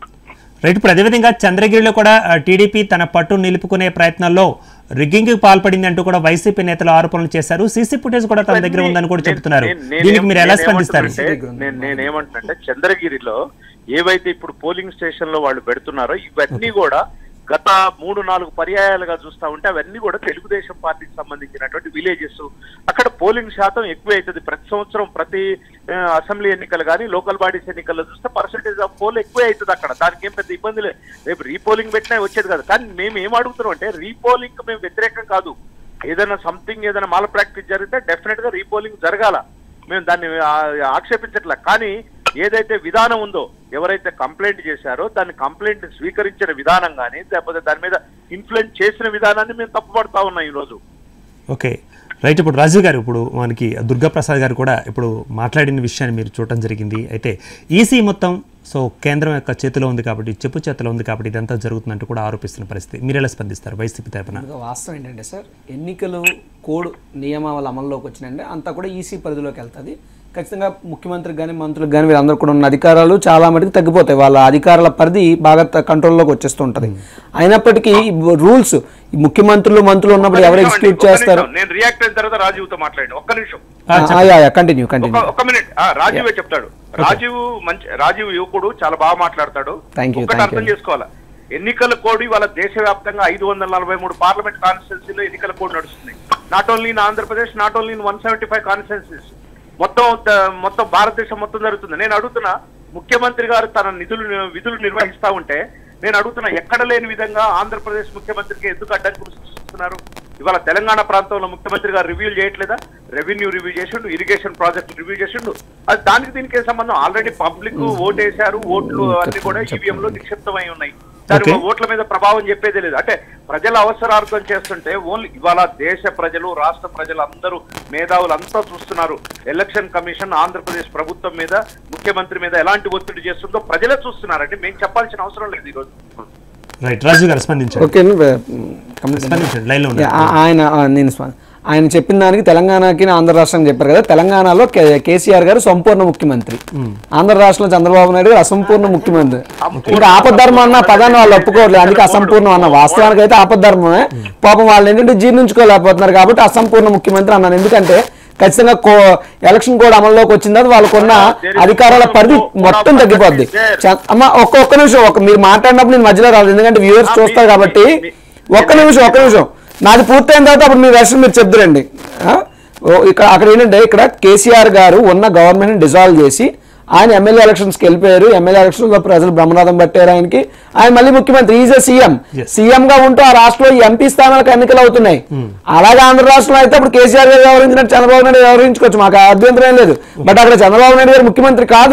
S1: రైట్ ఇప్పుడు అదేవిధంగా చంద్రగిరిలో కూడా ఆ, టీడీపీ తన పట్టు నిలుపుకునే ప్రయత్నాల్లో రిగ్గింగ్ పాల్పడింది అంటూ కూడా వైసీపీ నేతలు ఆరోపణలు చేశారు సీసీ ఫుటేజ్ కూడా తన దగ్గర ఉందని కూడా
S4: నేను-
S1: చెప్తున్నారు
S4: నేను- నేను
S1: దీనికి
S4: ఏం-
S1: మీరు ఎలా
S4: నేను
S1: స్పందిస్తారు
S4: ఏమంటున్నానంటే, నేను నేనేమంటున్నానంటే చంద్రగిరిలో ఏవైతే ఇప్పుడు పోలింగ్ స్టేషన్ లో వాళ్ళు పెడుతున్నారో ఇవన్నీ కూడా గత మూడు నాలుగు పర్యాయాలుగా చూస్తా ఉంటే అవన్నీ కూడా తెలుగుదేశం పార్టీకి సంబంధించినటువంటి విలేజెస్ అక్కడ పోలింగ్ శాతం ఎక్కువ అవుతుంది ప్రతి సంవత్సరం ప్రతి ఆ, అసెంబ్లీ ఎన్నికలు కానీ లోకల్ బాడీస్ ఎన్నికల్లో చూస్తే పర్సెంటేజ్ ఆఫ్ పోల్ ఎక్కువ అవుతుంది అక్కడ దానికి ఏం పెద్ద ఇబ్బంది లేదు రేపు రీపోలింగ్ పెట్టినా వచ్చేది కదా కానీ మేము ఏం అడుగుతున్నాం అంటే రీపోలింగ్ మేము వ్యతిరేకం కాదు ఏదైనా సంథింగ్ ఏదైనా మాల ప్రాక్టీస్ జరిగితే డెఫినెట్ గా రీపోలింగ్ జరగాల మేము దాన్ని ఆ- ఆక్షేపించట్లే కానీ ఏదైతే విధానం ఉందో ఎవరైతే కంప్లైంట్ చేశారో దాన్ని కంప్లైంట్ స్వీకరించిన విధానం కానీ లేకపోతే దాని మీద ఇన్ఫ్లుయెన్స్ చేసిన విధానాన్ని మేము తప్పుపడతా ఉన్నాం ఈ రోజు
S1: ఓకే రైట్ ఇప్పుడు రాజు గారు ఇప్పుడు మనకి దుర్గాప్రసాద్ గారు కూడా ఇప్పుడు మాట్లాడిన విషయాన్ని మీరు చూడటం జరిగింది అయితే ఈసీ మొత్తం సో కేంద్రం యొక్క చేతిలో ఉంది కాబట్టి చెప్పు చేతిలో ఉంది కాబట్టి ఇదంతా జరుగుతుందంటూ కూడా ఆరోపిస్తున్న పరిస్థితి మీరు ఎలా స్పందిస్తారు వైసీపీ తరపున
S2: ఇంకా వాస్తవం ఏంటంటే సార్ ఎన్నికలు కోడ్ నియమావళి అమల్లోకి వచ్చినాయంటే అంతా కూడా ఈసీ పరిధిలోకి వెళ్తుంది ఖచ్చితంగా ముఖ్యమంత్రికి కానీ మంత్రులకు కానీ వీళ్ళందరూ కూడా ఉన్న అధికారాలు చాలా మటుకు తగ్గిపోతాయి వాళ్ళ అధికారాల పరిధి బాగా త- కంట్రోల్లోకి వచ్చేస్తూ ఉంటుంది అయినప్పటికీ రూల్స్ ముఖ్యమంత్రులు మంత్రులు ఉన్నప్పుడు ఎవరు
S4: ఒక్క నిమిషం
S2: ఎగ్జిక్యూట్
S4: అండి, ఒక్క
S2: చేస్తారు
S4: నిమిషం. నేను రియాక్ట్ అయిన తర్వాత రాజీవ్తో మాట్లాడండి ఒక్క నిమిషం
S2: కంటిన్యూ
S4: ఒక
S2: కంటిన్యూ
S4: ఒక మినిట్ ఆ, రాజీవే చెప్తాడు రాజీవ్ మంచి రాజీవ్ యువకుడు చాలా బాగా మాట్లాడతాడు
S2: Thank you,
S4: ఒకటి
S2: thank
S4: అర్థం
S2: you.
S4: చేసుకోవాలి ఎన్నికల కోడ్ ఇవాళ దేశవ్యాప్తంగా ఐదు వందల నలభై మూడు పార్లమెంట్ కాన్స్టిట్యున్సీలో ఎన్నికల కోడ్ నడుస్తుంది not only in Andhra Pradesh not only in one seventy five constituencies మొత్తం త- మొత్తం భారతదేశం మొత్తం జరుగుతుంది నేను అడుగుతున్నా ముఖ్యమంత్రి గారు తన నిధులు విధులు నిర్వహిస్తా ఉంటే నేను అడుగుతున్నా ఎక్కడ లేని విధంగా ఆంధ్రప్రదేశ్ ముఖ్యమంత్రికి ఎందుకు అడ్డంకులు సృష్టిస్తున్నారు ఇవాళ తెలంగాణ ప్రాంతంలో ముఖ్యమంత్రి గారు రివ్యూ చేయట్లేదా రెవెన్యూ రివ్యూ చేసిండు ఇరిగేషన్ ప్రాజెక్ట్ రివ్యూ చేసిండు అది దానికి దీనికి ఏం సంబంధం ఆల్రెడీ పబ్లిక్ ఓటేశారు ఓట్లు అన్ని కూడా ఈవీఎం లో నిక్షిప్తమై ఉన్నాయి దాని
S1: Okay.
S4: ఓట్ల మీద ప్రభావం చెప్పేదే లేదు అంటే ప్రజల అవసరార్థం చేస్తుంటే ఓన్లీ ఇవాళ దేశ ప్రజలు రాష్ట్ర ప్రజలు అందరూ మేధావులు అంతా చూస్తున్నారు ఎలక్షన్ కమిషన్ ఆంధ్రప్రదేశ్ ప్రభుత్వం మీద ముఖ్యమంత్రి మీద ఎలాంటి ఒత్తిడి చేస్తుందో ప్రజలే చూస్తున్నారండి మేము చెప్పాల్సిన అవసరం లేదు ఈరోజు
S1: రైట్ రాజు గారు స్పందించండి
S2: ఓకే
S1: స్పందించండి లైన్లో ఉన్నారు
S2: ఆ- ఆయన ఆ, నేను స్వ- ఆయన చెప్పిన దానికి తెలంగాణకి ఆంధ్ర రాష్ట్రం చెప్పారు కదా తెలంగాణలో కే- కేసీఆర్ గారు సంపూర్ణ ముఖ్యమంత్రి ఆంధ్ర రాష్ట్రంలో చంద్రబాబు నాయుడు గారు అసంపూర్ణ ముఖ్యమంత్రి ఇంకా ఆపద్ధర్మం అన్న పదాన్ని వాళ్ళు ఒప్పుకోవట్లేదు అందుకే అసంపూర్ణం అన్న వాస్తవానికి అయితే ఆపద్ధర్మమే పాపం వాళ్ళు ఏంటంటే జీర్ణించుకోలేకపోతున్నారు కాబట్టి అసంపూర్ణ ముఖ్యమంత్రి అన్నాను ఎందుకంటే ఖచ్చితంగా కో ఎలక్షన్ కోడ్ అమల్లోకి వచ్చిన తర్వాత వాళ్ళకున్న అధికారాల పరిధి మొత్తం తగ్గిపోద్ది చ- అమ్మ ఒక్క ఒక్క నిమిషం ఒక మీరు మాట్లాడినప్పుడు నేను మధ్యలో రాలేదు ఎందుకంటే వ్యూవర్స్ చూస్తారు కాబట్టి ఒక్క నిమిషం ఒక్క నిమిషం నాది పూర్తయిన తర్వాత అప్పుడు మీ వెర్షన్ మీరు చెప్తురండి ఆ? ఓ, ఇక్కడ అక్కడ ఏంటంటే ఇక్కడ కేసీఆర్ గారు ఉన్న గవర్నమెంట్ డిజాల్వ్ చేసి ఆయన ఎమ్మెల్యే ఎలక్షన్స్కి వెళ్ళిపోయారు ఎమ్మెల్యే ఎలక్షన్స్ లో ప్రజలు బ్రహ్మనాథం పట్టారు ఆయనకి ఆయన మళ్ళీ ముఖ్యమంత్రి ఈజ్ సీఎం
S1: Yes.
S2: సీఎం గా ఉంటూ ఆ రాష్ట్రంలో ఈ ఎంపీ స్థానాలకు ఎన్నికలు అవుతున్నాయి అలాగే ఆంధ్ర రాష్ట్రంలో అయితే ఇప్పుడు కేసీఆర్ గారు వ్యవహరించినట్టు చంద్రబాబు నాయుడు వ్యవహరించుకోవచ్చు మాకు అభ్యంతరం ఏం లేదు బట్ అక్కడ చంద్రబాబు నాయుడు గారు ముఖ్యమంత్రి కాదు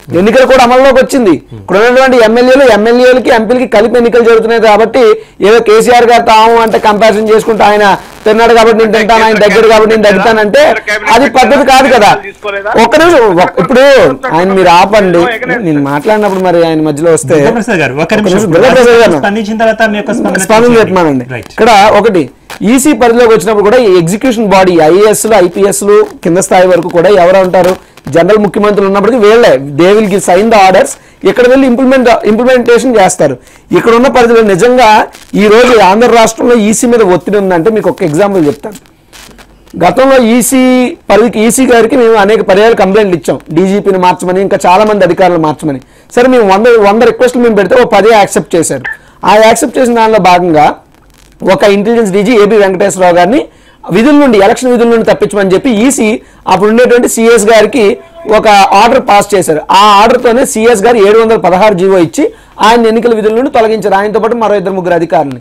S2: ఎన్నికలు కూడా అమల్లోకి వచ్చింది ఇక్కడ ఉన్నటువంటి ఎమ్మెల్యేలు ఎమ్మెల్యేలకి ఎంపీలకి కలిపి ఎన్నికలు జరుగుతున్నాయి కాబట్టి ఏదో కేసీఆర్ గారు తాము అంటే కంపారిజన్ చేసుకుంటూ ఆయన తిన్నాడు కాబట్టి నేను తింటాను ఆయన దగ్గర కాబట్టి నేను తగ్గుతానంటే అది పద్ధతి కాదు కదా ఒక్క నిమిషం ఒక్క- ఇప్పుడు ఆయన మీరు ఆపండి నేను మాట్లాడినప్పుడు మరి ఆయన మధ్యలో వస్తే
S1: దుర్గాప్రసాద్ గారు ఒక
S2: ఒక్క
S1: నిమిషం
S2: నిమిషం, దుర్గాప్రసాద్ గారు
S1: స్పందించిన తర్వాత మీ యొక్క స్పందన
S2: స్పందన
S1: తెలియజేయండి.
S2: చెప్పమానండి
S1: రైట్
S2: ఇక్కడ ఒకటి ఈసీ పరిధిలోకి వచ్చినప్పుడు కూడా ఈ ఎగ్జిక్యూషన్ బాడీ ఐఏఎస్లు ఐపీఎస్లు కింద స్థాయి వరకు కూడా ఎవరు ఉంటారు జనరల్ ముఖ్యమంత్రులు ఉన్నప్పటికీ వీళ్ళే they will give sign the orders ఇక్కడ వెళ్ళి ఇంప్లిమెంట్ ఇంప్లిమెంటేషన్ చేస్తారు ఇక్కడ ఉన్న పరిధిలో నిజంగా ఈ రోజు ఆంధ్ర రాష్ట్రంలో ఈసీ మీద ఒత్తిడి ఉందంటే మీకు ఒక ఎగ్జాంపుల్ చెప్తాను గతంలో ఈసీ పరిధికి ఈసీ గారికి మేము అనేక పర్యాలు కంప్లైంట్లు ఇచ్చాం డీజీపీని మార్చమని ఇంకా చాలా మంది అధికారులు మార్చమని సరే మేము వంద వంద రిక్వెస్ట్లు మేము పెడితే ఒక పదే యాక్సెప్ట్ చేశారు ఆ యాక్సెప్ట్ చేసిన దానిలో భాగంగా ఒక ఇంటెలిజెన్స్ డీజీ ఏబి వెంకటేశ్వరరావు గారిని విధుల నుండి ఎలక్షన్ విధుల నుండి తప్పించమని చెప్పి ఈసీ అప్పుడు ఉండేటువంటి సిఎస్ గారికి ఒక ఆర్డర్ పాస్ చేశారు ఆ ఆర్డర్తోనే సిఎస్ గారు ఏడు వందల పదహారు జీవో ఇచ్చి ఆయన ఎన్నికల విధుల నుండి తొలగించారు ఆయనతో పాటు మరో ఇద్దరు ముగ్గురు అధికారులని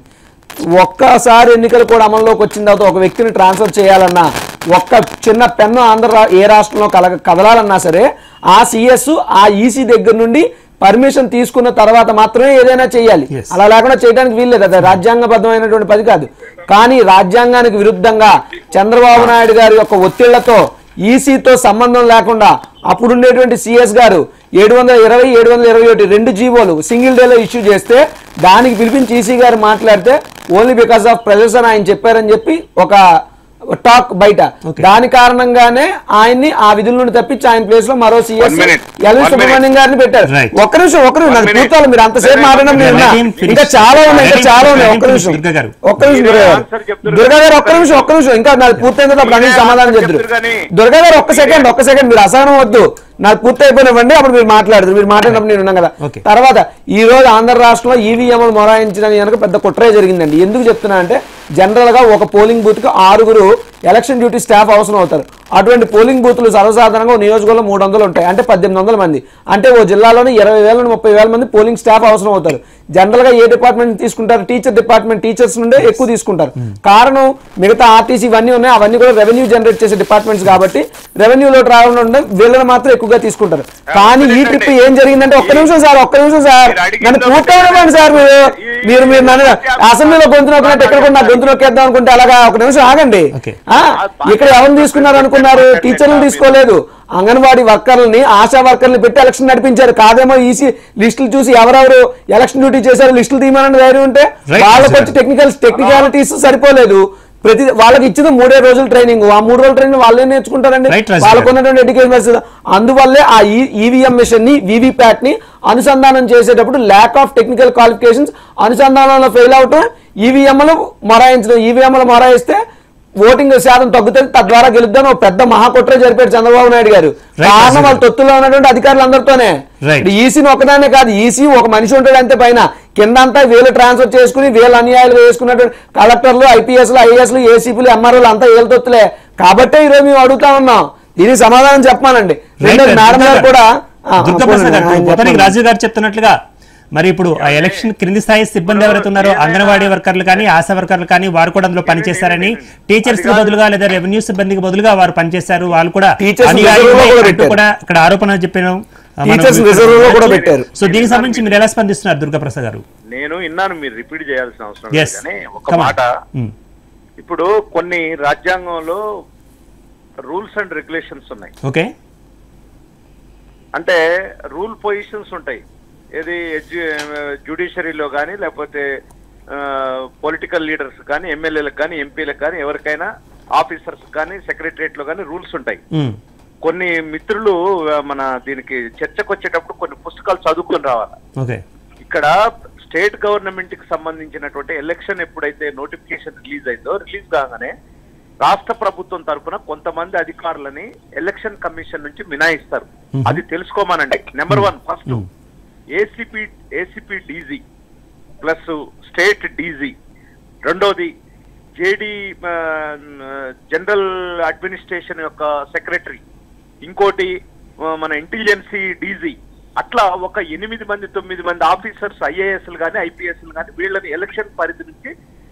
S2: ఒక్కసారి ఎన్నికలు కూడా అమల్లోకి వచ్చిన తర్వాత ఒక వ్యక్తిని ట్రాన్స్ఫర్ చేయాలన్నా ఒక్క చిన్న పెన్ను ఆంధ్ర రా- ఏ రాష్ట్రంలో కలగ కదలాలన్నా సరే ఆ సిఎస్ ఆ ఈసీ దగ్గర నుండి పర్మిషన్ తీసుకున్న తర్వాత మాత్రమే ఏదైనా చేయాలి
S1: Yes.
S2: అలా లేకుండా చేయడానికి వీల్లేదు అది రాజ్యాంగబద్ధమైనటువంటి పది కాదు కానీ రాజ్యాంగానికి విరుద్ధంగా చంద్రబాబు నాయుడు గారి యొక్క ఒత్తిళ్లతో ఈసీతో సంబంధం లేకుండా అప్పుడుండేటువంటి సిఎస్ గారు ఏడు వందల ఇరవై ఏడు వందల ఇరవై ఒకటి రెండు జీవోలు సింగిల్ డేలో ఇష్యూ చేస్తే దానికి పిలిపించి ఈసీ గారు మాట్లాడితే ఓన్లీ బికాస్ ఆఫ్ ప్రెజర్స్ అని ఆయన చెప్పారని చెప్పి ఒక టాక్ బయట
S1: Okay.
S2: దాని కారణంగానే ఆయన్ని ఆ విధుల నుండి తప్పించి ఆయన ప్లేస్ లో మరో CS
S4: One minute.
S2: LV
S4: One
S2: Subrahmanyam గారిని పెట్టారు
S1: Right.
S2: ఒక్క నిమిషం ఒక్క నిమిషం నాకు
S4: One minute.
S2: పూర్తవాలి మీరు అంతసేపు మాట్లాడడం నేను విన్నా.
S1: Let him finish.
S2: ఇంకా చాలా ఉన్నాయి ఇంకా
S1: Let him
S2: చాలా ఉన్నాయి
S1: finish.
S2: ఒక్క నిమిషం
S1: దుర్గా గారు.
S2: ఒక్క నిమిషం దుర్గా గారు
S4: Answer చెప్తున్నారు.
S2: దుర్గా గారు ఒక్క నిమిషం ఒక్క నిమిషం ఇంకా నాకు పూర్తయిన తర్వాత అప్పుడు అన్ని
S4: మీరే
S2: సమాధానం
S4: answer
S2: చెప్తారు
S4: చెప్తురు కానీ.
S2: దుర్గా గారు ఒక్క సెకండ్ ఒక్క సెకండ్ మీరు అసహనం వద్దు నాకు పూర్తి అయిపోయినవ్వండి అప్పుడు మీరు మాట్లాడదు మీరు మాట్లాడినప్పుడు నేను ఉన్నాం కదా
S1: Okay.
S2: తర్వాత ఈ రోజు ఆంధ్ర రాష్ట్రంలో ఈవీఎంలు మొరాయించడానికి కనుక పెద్ద కుట్రే జరిగిందండి ఎందుకు చెప్తున్నా అంటే జనరల్ గా ఒక పోలింగ్ బూత్ కి ఆరుగురు ఎలక్షన్ డ్యూటీ స్టాఫ్ అవసరం అవుతారు అటువంటి పోలింగ్ బూత్లు సర్వసాధారణంగా ఓ నియోజకవర్గంలో మూడు వందలు ఉంటాయి అంటే పద్దెనిమిది వందల మంది అంటే ఓ జిల్లాలోని ఇరవై వేల నుండి ముప్పై వేల మంది పోలింగ్ స్టాఫ్ అవసరం అవుతారు జనరల్ గా ఏ డిపార్ట్మెంట్ తీసుకుంటారు టీచర్ డిపార్ట్మెంట్ టీచర్స్ నుండే ఎక్కువ తీసుకుంటారు కారణం మిగతా ఆర్టీసీ ఇవన్నీ ఉన్నాయి అవన్నీ కూడా రెవెన్యూ జనరేట్ చేసే డిపార్ట్మెంట్స్ కాబట్టి రెవెన్యూలో ట్రావెల్ ఉండే వీళ్ళని మాత్రం ఎక్కువగా తీసుకుంటారు కానీ ఈ ట్రిప్ ఏం జరిగిందంటే ఒక్క నిమిషం సార్ ఒక్క నిమిషం సార్
S4: మీరు అడిగిన
S2: నన్ను పూర్తవనివ్వండి సార్ మీరు మీరు మీరు నన్ను అసెంబ్లీలో గొంతు నొక్కినట్టు ఎక్కడ కూడా నా గొంతు నొక్కేద్దాం అనుకుంటే అలాగా ఒక నిమిషం ఆగండి
S1: Okay.
S2: ఆ, ఇక్కడ ఎవరిని తీసుకున్నారు అనుకున్నారు టీచర్లు తీసుకోలేదు అంగన్వాడీ వర్కర్లని ఆశా వర్కర్ని పెట్టి ఎలక్షన్ నడిపించారు కాదేమో ఈసీ లిస్టులు చూసి ఎవరెవరు ఎలక్షన్ డ్యూటీ చేశారు లిస్టులు తీయమని ధైర్యం ఉంటే
S1: Right,
S2: వాళ్ళకి
S1: sir.
S2: వచ్చి టెక్నికల్ టెక్నికాలిటీస్ సరిపోలేదు ప్రతి వాళ్ళకి ఇచ్చింది మూడే రోజులు ట్రైనింగ్ ఆ మూడు రోజుల ట్రైనింగ్ వాళ్ళే నేర్చుకుంటారండి
S1: Right, Rajat
S2: వాళ్ళకు
S1: గారు.
S2: ఉన్నటువంటి ఎడ్యుకేషన్ పరిస్థితి అందువల్లే ఆ ఈవీఎం మిషన్ ని వీవీప్యాట్ ని అనుసంధానం చేసేటప్పుడు ల్యాక్ ఆఫ్ టెక్నికల్ క్వాలిఫికేషన్స్ అనుసంధానంలో ఫెయిల్ అవటం ఈవీఎంలు మొరాయించడం ఈవీఎంలు మొరాయిస్తే ఓటింగ్ శాతం తగ్గుతుంది తద్వారా గెలుద్దాం ఒక పెద్ద మహాకుట్ర జరిపాడు చంద్రబాబు నాయుడు గారు
S1: Right,
S2: కారణం
S1: Rajat
S2: వాళ్ళ
S1: గారు.
S2: తొత్తులో ఉన్నటువంటి అధికారులందరితోనే
S1: Right.
S2: ఈసీని ఒకదానే కాదు ఈసీ ఒక మనిషి ఉంటాడు అంతే పైన కింద అంతా వీళ్ళు ట్రాన్స్ఫర్ చేసుకుని వీళ్ళ అన్యాయాలు వేసుకున్నటువంటి కలెక్టర్లు ఐపీఎస్లు ఐఏఎస్లు ఏసీపీలు ఎంఆర్ఓలు అంతా వీళ్ళ తొత్తులే కాబట్టే ఈరోజు మేము అడుగుతా ఉన్నాం దీనికి సమాధానం చెప్పమానండి రెండోది
S1: రైట్,
S2: మేడం
S1: దుర్గా
S2: గారు
S1: గారు.
S2: కూడా ఆ,
S1: దుర్గా
S2: పోనీ,
S1: ప్రసాద్ గారు,
S2: ఆయన
S1: మొత్తానికి
S2: చెప్పండి.
S1: రాజు గారు చెప్తున్నట్లుగా మరి ఇప్పుడు ఆ ఎలక్షన్ క్రింది స్థాయి సిబ్బంది ఎవరైతే ఉన్నారో అంగన్వాడీ వర్కర్లు కానీ ఆశా వర్కర్లు కానీ వారు కూడా అందులో పనిచేశారని టీచర్స్ కి బదులుగా లేదా రెవెన్యూ సిబ్బందికి బదులుగా వారు పనిచేశారు వాళ్ళు కూడా
S2: Teachers
S1: అనుయాయులే
S2: reserve లో కూడా
S1: అంటూ
S2: పెట్టారు.
S1: కూడా ఇక్కడ ఆరోపణ చెప్పాను ఆ, మనం
S2: Teachers reserve లో కూడా పెట్టారు.
S1: సో దీనికి సంబంధించి మీరు ఎలా స్పందిస్తున్నారు దుర్గా ప్రసాద్ గారు
S4: నేను విన్నాను మీరు రిపీట్ చేయాల్సిన అవసరం
S1: ఎస్
S4: లేదు కానీ ఒక మాట
S1: Hmm.
S4: ఇప్పుడు కొన్ని రాజ్యాంగంలో రూల్స్ అండ్ రెగ్యులేషన్స్ ఉన్నాయి
S1: ఓకే
S4: అంటే రూల్ పొజిషన్స్ ఉంటాయి ఏది జ్యుడిషియరీలో కానీ లేకపోతే పొలిటికల్ లీడర్స్ కానీ ఎమ్మెల్యేలకు కానీ ఎంపీలకు కానీ ఎవరికైనా ఆఫీసర్స్ కానీ సెక్రటరియట్ లో కానీ రూల్స్ ఉంటాయి
S1: Hmm.
S4: కొన్ని మిత్రులు ఆ, మన దీనికి చర్చకు వచ్చేటప్పుడు కొన్ని పుస్తకాలు చదువుకొని రావాలి
S1: ఓకే
S4: ఇక్కడ స్టేట్ గవర్నమెంట్ కి సంబంధించినటువంటి ఎలక్షన్ ఎప్పుడైతే నోటిఫికేషన్ రిలీజ్ అయిందో రిలీజ్ కాగానే రాష్ట్ర ప్రభుత్వం తరపున కొంతమంది అధికారులని ఎలక్షన్ కమిషన్ నుంచి మినాయిస్తారు అది తెలుసుకోమానండి number one first
S1: Hmm.
S4: ACP ACP DG plus state DG రెండోది జేడి జనరల్ అడ్మినిస్ట్రేషన్ యొక్క సెక్రటరీ ఇంకోటి ఆ, మన ఇంటెలిజెన్సీ డీజీ అట్లా ఒక ఎనిమిది మంది తొమ్మిది మంది ఆఫీసర్స్ ఐఏఎస్లు కానీ ఐపీఎస్లు కానీ వీళ్ళని ఎలక్షన్ పరిధి నుంచి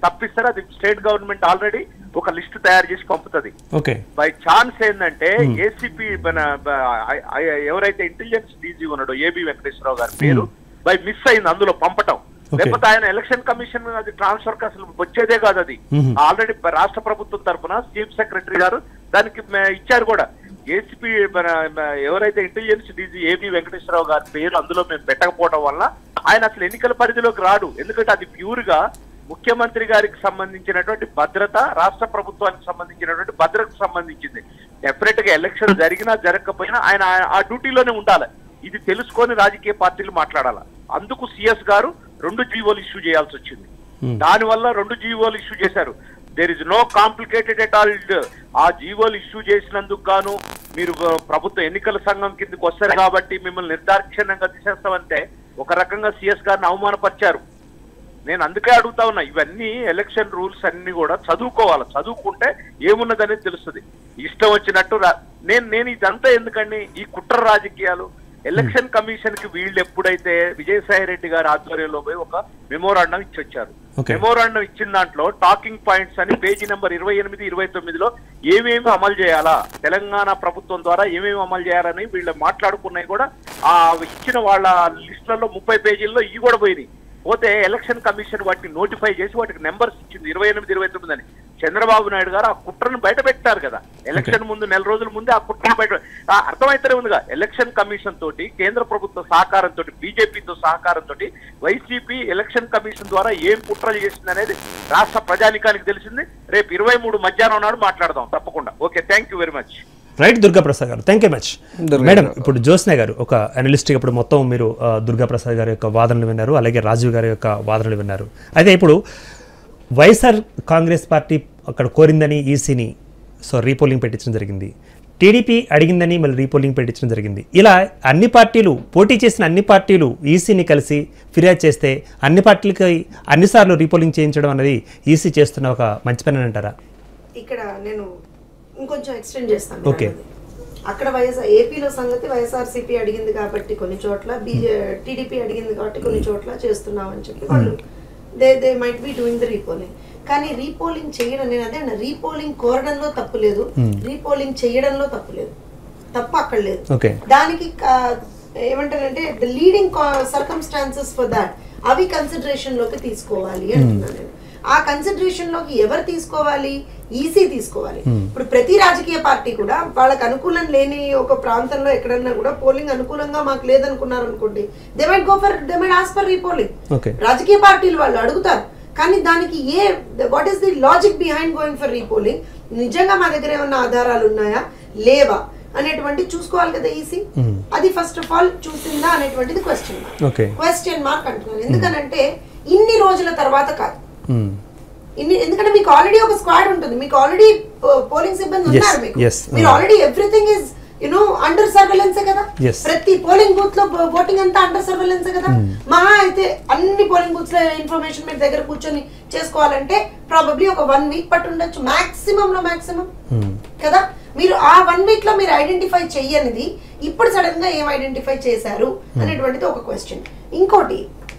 S4: తప్పిస్తారు అది స్టేట్ గవర్నమెంట్ ఆల్రెడీ ఒక లిస్ట్ తయారు చేసి పంపుతుంది
S1: ఓకే
S4: బై ఛాన్స్ ఏంటంటే ఏసీపీ మన బ- ఐ- ఐ- ఎవరైతే ఇంటెలిజెన్స్ డీజీ ఉన్నాడో ఏబి వెంకటేశ్వరరావు గారి పేరు బై మిస్ అయింది అందులో పంపటం
S1: Okay.
S4: లేకపోతే ఆయన ఎలక్షన్ కమిషన్ అది ట్రాన్స్ఫర్ కి అసలు వచ్చేదే కాదు అది
S1: Mhm.
S4: ఆల్రెడీ రాష్ట్ర ప్రభుత్వం తరఫున చీఫ్ సెక్రటరీ గారు దానికి మ- ఇచ్చారు కూడా ఏసీపీ మన మన ఎవరైతే ఇంటెలిజెన్స్ డీజీ ఏబి వెంకటేశ్వరరావు గారి పేరు అందులో మేము పెట్టకపోవడం వల్ల ఆయన అసలు ఎన్నికల పరిధిలోకి రాడు ఎందుకంటే అది ప్యూర్ గా ముఖ్యమంత్రి గారికి సంబంధించినటువంటి భద్రత రాష్ట్ర ప్రభుత్వానికి సంబంధించినటువంటి భద్రతకు సంబంధించింది డెఫినెట్ గా ఎలక్షన్ జరిగినా జరగకపోయినా ఆయన ఆ- ఆ డ్యూటీలోనే ఉండాలి ఇది తెలుసుకొని రాజకీయ పార్టీలు మాట్లాడాలి అందుకు సిఎస్ గారు రెండు జీవోలు ఇష్యూ చేయాల్సి వచ్చింది
S1: Hmm.
S4: దాని వల్ల రెండు జీవోలు ఇష్యూ చేశారు there is no complicated at all ఆ జీవోలు ఇష్యూ చేసినందుకు గాను మీరు ఆ, ప్రభుత్వ ఎన్నికల సంఘం కిందకి వస్తారు కాబట్టి మిమ్మల్ని నిర్దాక్షిణ్యంగా తీసేస్తామంటే ఒక రకంగా సిఎస్ గారిని అవమానపరిచారు నేను అందుకే అడుగుతా ఉన్నా ఇవన్నీ ఎలక్షన్ రూల్స్ అన్ని కూడా చదువుకోవాలి చదువుకుంటే ఏమున్నదనేది తెలుస్తుంది ఇష్టం వచ్చినట్టు రా- నేను నేను ఇదంతా ఎందుకండి ఈ కుట్ర రాజకీయాలు ఎలక్షన్ కమిషన్ కి వీళ్ళు ఎప్పుడైతే విజయసాయి రెడ్డి గారి ఆధ్వర్యంలో పోయి ఒక మెమోరాండం ఇచ్చి వచ్చారు
S1: Okay.
S4: మెమోరాండం ఇచ్చిన దాంట్లో టాకింగ్ పాయింట్స్ అని పేజీ నెంబర్ ఇరవై ఎనిమిది ఇరవై తొమ్మిదిలో ఏమేమి అమలు చేయాలా తెలంగాణ ప్రభుత్వం ద్వారా ఏమేమి అమలు చేయాలని వీళ్ళు మాట్లాడుకున్నాయి కూడా ఆ ఇచ్చిన వాళ్ళ లిస్టులలో ముప్పై పేజీల్లో ఇవి కూడా పోయినాయి పోతే ఎలక్షన్ కమిషన్ వాటిని నోటిఫై చేసి వాటికి నెంబర్స్ ఇచ్చింది ఇరవై ఎనిమిది ఇరవై తొమ్మిది అని చంద్రబాబు నాయుడు గారు ఆ కుట్రను బయట పెట్టారు కదా ఎలక్షన్ ముందు నెల రోజుల ముందే ఆ కుట్రను బయట ఆ అర్థమైతేనే ఉందిగా ఎలక్షన్ కమిషన్ తోటి కేంద్ర ప్రభుత్వ సహకారంతో బీజేపీతో సహకారంతో వైసీపీ ఎలక్షన్ కమిషన్ ద్వారా ఏం కుట్రలు చేసింది అనేది రాష్ట్ర ప్రజానికానికి తెలిసింది రేపు ఇరవై మూడు మధ్యాహ్నం నాడు మాట్లాడదాం తప్పకుండా okay thank you very much
S1: right Durgaprasad గారు thank you much
S2: Durga
S1: madam ఇప్పుడు జ్యోత్స్న గారు ఒక అనలిస్ట్ ఇప్పుడు మొత్తం మీరు ఆ, దుర్గాప్రసాద్ గారి యొక్క వాదనలు విన్నారు అలాగే రాజీవ్ గారి యొక్క వాదనలు విన్నారు అయితే ఇప్పుడు వైఎస్ఆర్ కాంగ్రెస్ పార్టీ అక్కడ కోరిందని ఈసీని సో రీపోలింగ్ పెట్టించడం జరిగింది టీడీపీ అడిగిందని మళ్ళీ రీపోలింగ్ పెట్టించడం జరిగింది ఇలా అన్ని పార్టీలు పోటీ చేసిన అన్ని పార్టీలు ఈసీని కలిసి ఫిర్యాదు చేస్తే అన్ని పార్టీలకి అన్నిసార్లు రీపోలింగ్ చేయించడం అనేది ఈసీ చేస్తున్న ఒక మంచి పని అని అంటారా
S3: ఇక్కడ నేను ఇంకొంచెం ఎక్స్టెండ్ చేస్తాను
S1: Okay.
S3: నేను అది. అక్కడ వైఎస్ఆర్ ఏపీలో సంగతి వైఎస్ఆర్సీపీ అడిగింది కాబట్టి కొన్ని చోట్ల బీజే టీడీపీ అడిగింది కాబట్టి కొన్ని చోట్ల చేస్తున్నాం అని చెప్పి వాళ్ళు they they might be doing the repolling కానీ రీపోలింగ్ చేయడం నేను అదే అన్న రీపోలింగ్ కోరడంలో తప్పు లేదు రీపోలింగ్ చేయడంలో తప్పు లేదు తప్పు అక్కడ లేదు
S1: ఓకే
S3: దానికి కా- ఏమంటారంటే the leading circumstances for that అవి కన్సిడరేషన్ లోకి తీసుకోవాలి అంటున్నాను నేను ఆ కన్సిడరేషన్ లోకి ఎవరు తీసుకోవాలి ఈసీ తీసుకోవాలి ఇప్పుడు ప్రతి రాజకీయ పార్టీ కూడా వాళ్ళకి అనుకూలం లేని ఒక ప్రాంతంలో ఎక్కడన్నా కూడా పోలింగ్ అనుకూలంగా మాకు లేదనుకున్నారు అనుకోండి they might go for they might as for repolling
S1: okay
S3: రాజకీయ పార్టీలు వాళ్ళు అడుగుతారు కానీ దానికి a what is the logic behind going for repolling నిజంగా మా దగ్గర ఏమన్నా ఆధారాలు ఉన్నాయా లేవా అనేటువంటి చూసుకోవాలి కదా ఈసీ అది ఫస్ట్ ఆఫ్ ఆల్ చూసిందా అనేటువంటిది question mark
S1: okay
S3: question mark అంటున్నాను ఎందుకనంటే ఇన్ని రోజుల తర్వాత కాదు
S1: మ్మ్.
S3: ఇన్ని ఎందుకంటే మీకు ఆల్రెడీ ఒక స్క్వాడ్ ఉంటుంది మీకు ఆల్రెడీ పోలింగ్ సిబ్బంది
S1: Yes,
S3: ఉన్నారు మీకు
S1: yes.
S3: మీరు already everything is you know under surveillance కదా
S1: Yes.
S3: ప్రతి పోలింగ్ బూత్ లో ఓటింగ్ అంతా అండర్ సర్వేలెన్స్ కదా మహా అయితే అన్ని పోలింగ్ బూత్స్ లో ఇన్ఫర్మేషన్ మీరు దగ్గర కూర్చొని చేసుకోవాలంటే ప్రాబబ్లీ ఒక వన్ వీక్ పట్టు ఉండొచ్చు మాక్సిమం లో మాక్సిమం
S1: మ్మ్.
S3: కదా మీరు ఆ వన్ వీక్ లో మీరు ఐడెంటిఫై చెయ్యనిది ఇప్పుడు సడన్ గా ఏం ఐడెంటిఫై చేశారు అనేటువంటిది ఒక క్వశ్చన్ ఇంకోటి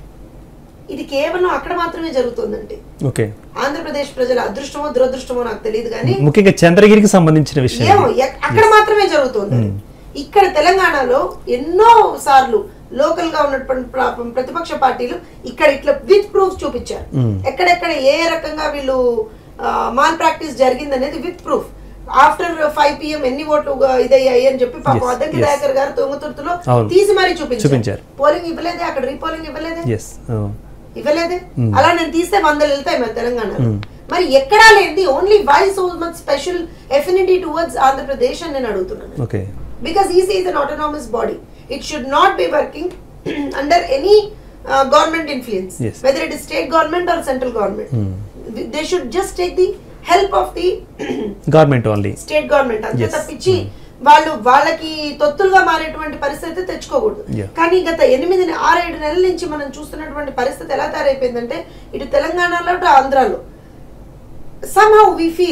S3: ఇది కేవలం అక్కడ మాత్రమే జరుగుతుందండి
S1: ఓకే
S3: ఆంధ్రప్రదేశ్ ప్రజల అదృష్టమో దురదృష్టమో నాకు తెలియదు కానీ
S1: ముఖ్యంగా చంద్రగిరికి సంబంధించిన విషయం
S3: ఏమో
S1: ఇది.
S3: ఎక్- అక్కడ మాత్రమే జరుగుతుంది అది. ఇక్కడ తెలంగాణలో ఎన్నో సార్లు లోకల్ గా ఉన్నటువంటి ప్ర- ప్రతిపక్ష పార్టీలు ఇక్కడ ఇట్లా విత్ ప్రూఫ్ చూపించారు ఎక్కడెక్కడ ఏ రకంగా వీళ్ళు మాల్ ప్రాక్టీస్ జరిగింది అనేది with proof after five PM ఎన్ని ఓట్లు గా ఇదయ్యాయి అని చెప్పి పాపం
S1: Yes,
S3: అద్దంకి
S1: yes.
S3: దయాకర్ గారు తొంగతుర్తిలో
S1: అవును.
S3: తీసి మరీ చూపించారు
S1: చూపించారు.
S3: పోలింగ్ ఇవ్వలేదే అక్కడ రీపోలింగ్ ఇవ్వలేదే
S1: ఎస్
S3: ఇవ్వలేదే అలా నేను తీస్తే వందలు వెళ్తాయి మరి తెలంగాణలో మరి ఎక్కడా లేనిది only why so much special affinity towards Andhra Pradesh అని నేను అడుగుతున్నాను
S1: okay
S3: because EC is an autonomous body. It should not be working under any uh, government influence,
S1: Yes.
S3: whether it is state government or central government. Th- They should just take the help of the
S1: government only
S3: state government అంతే
S1: Yes.
S3: తప్పించి వాళ్ళు వాళ్ళకి తొత్తులుగా మారేటువంటి పరిస్థితి తెచ్చుకోకూడదు
S1: Yeah.
S3: కానీ గత ఎనిమిది ఆరేడు నెలల నుంచి మనం చూస్తున్నటువంటి పరిస్థితి ఎలా తయారైపోయిందంటే ఇటు తెలంగాణలో అటు ఆంధ్రాలో సమ్హౌ వి ఫీల్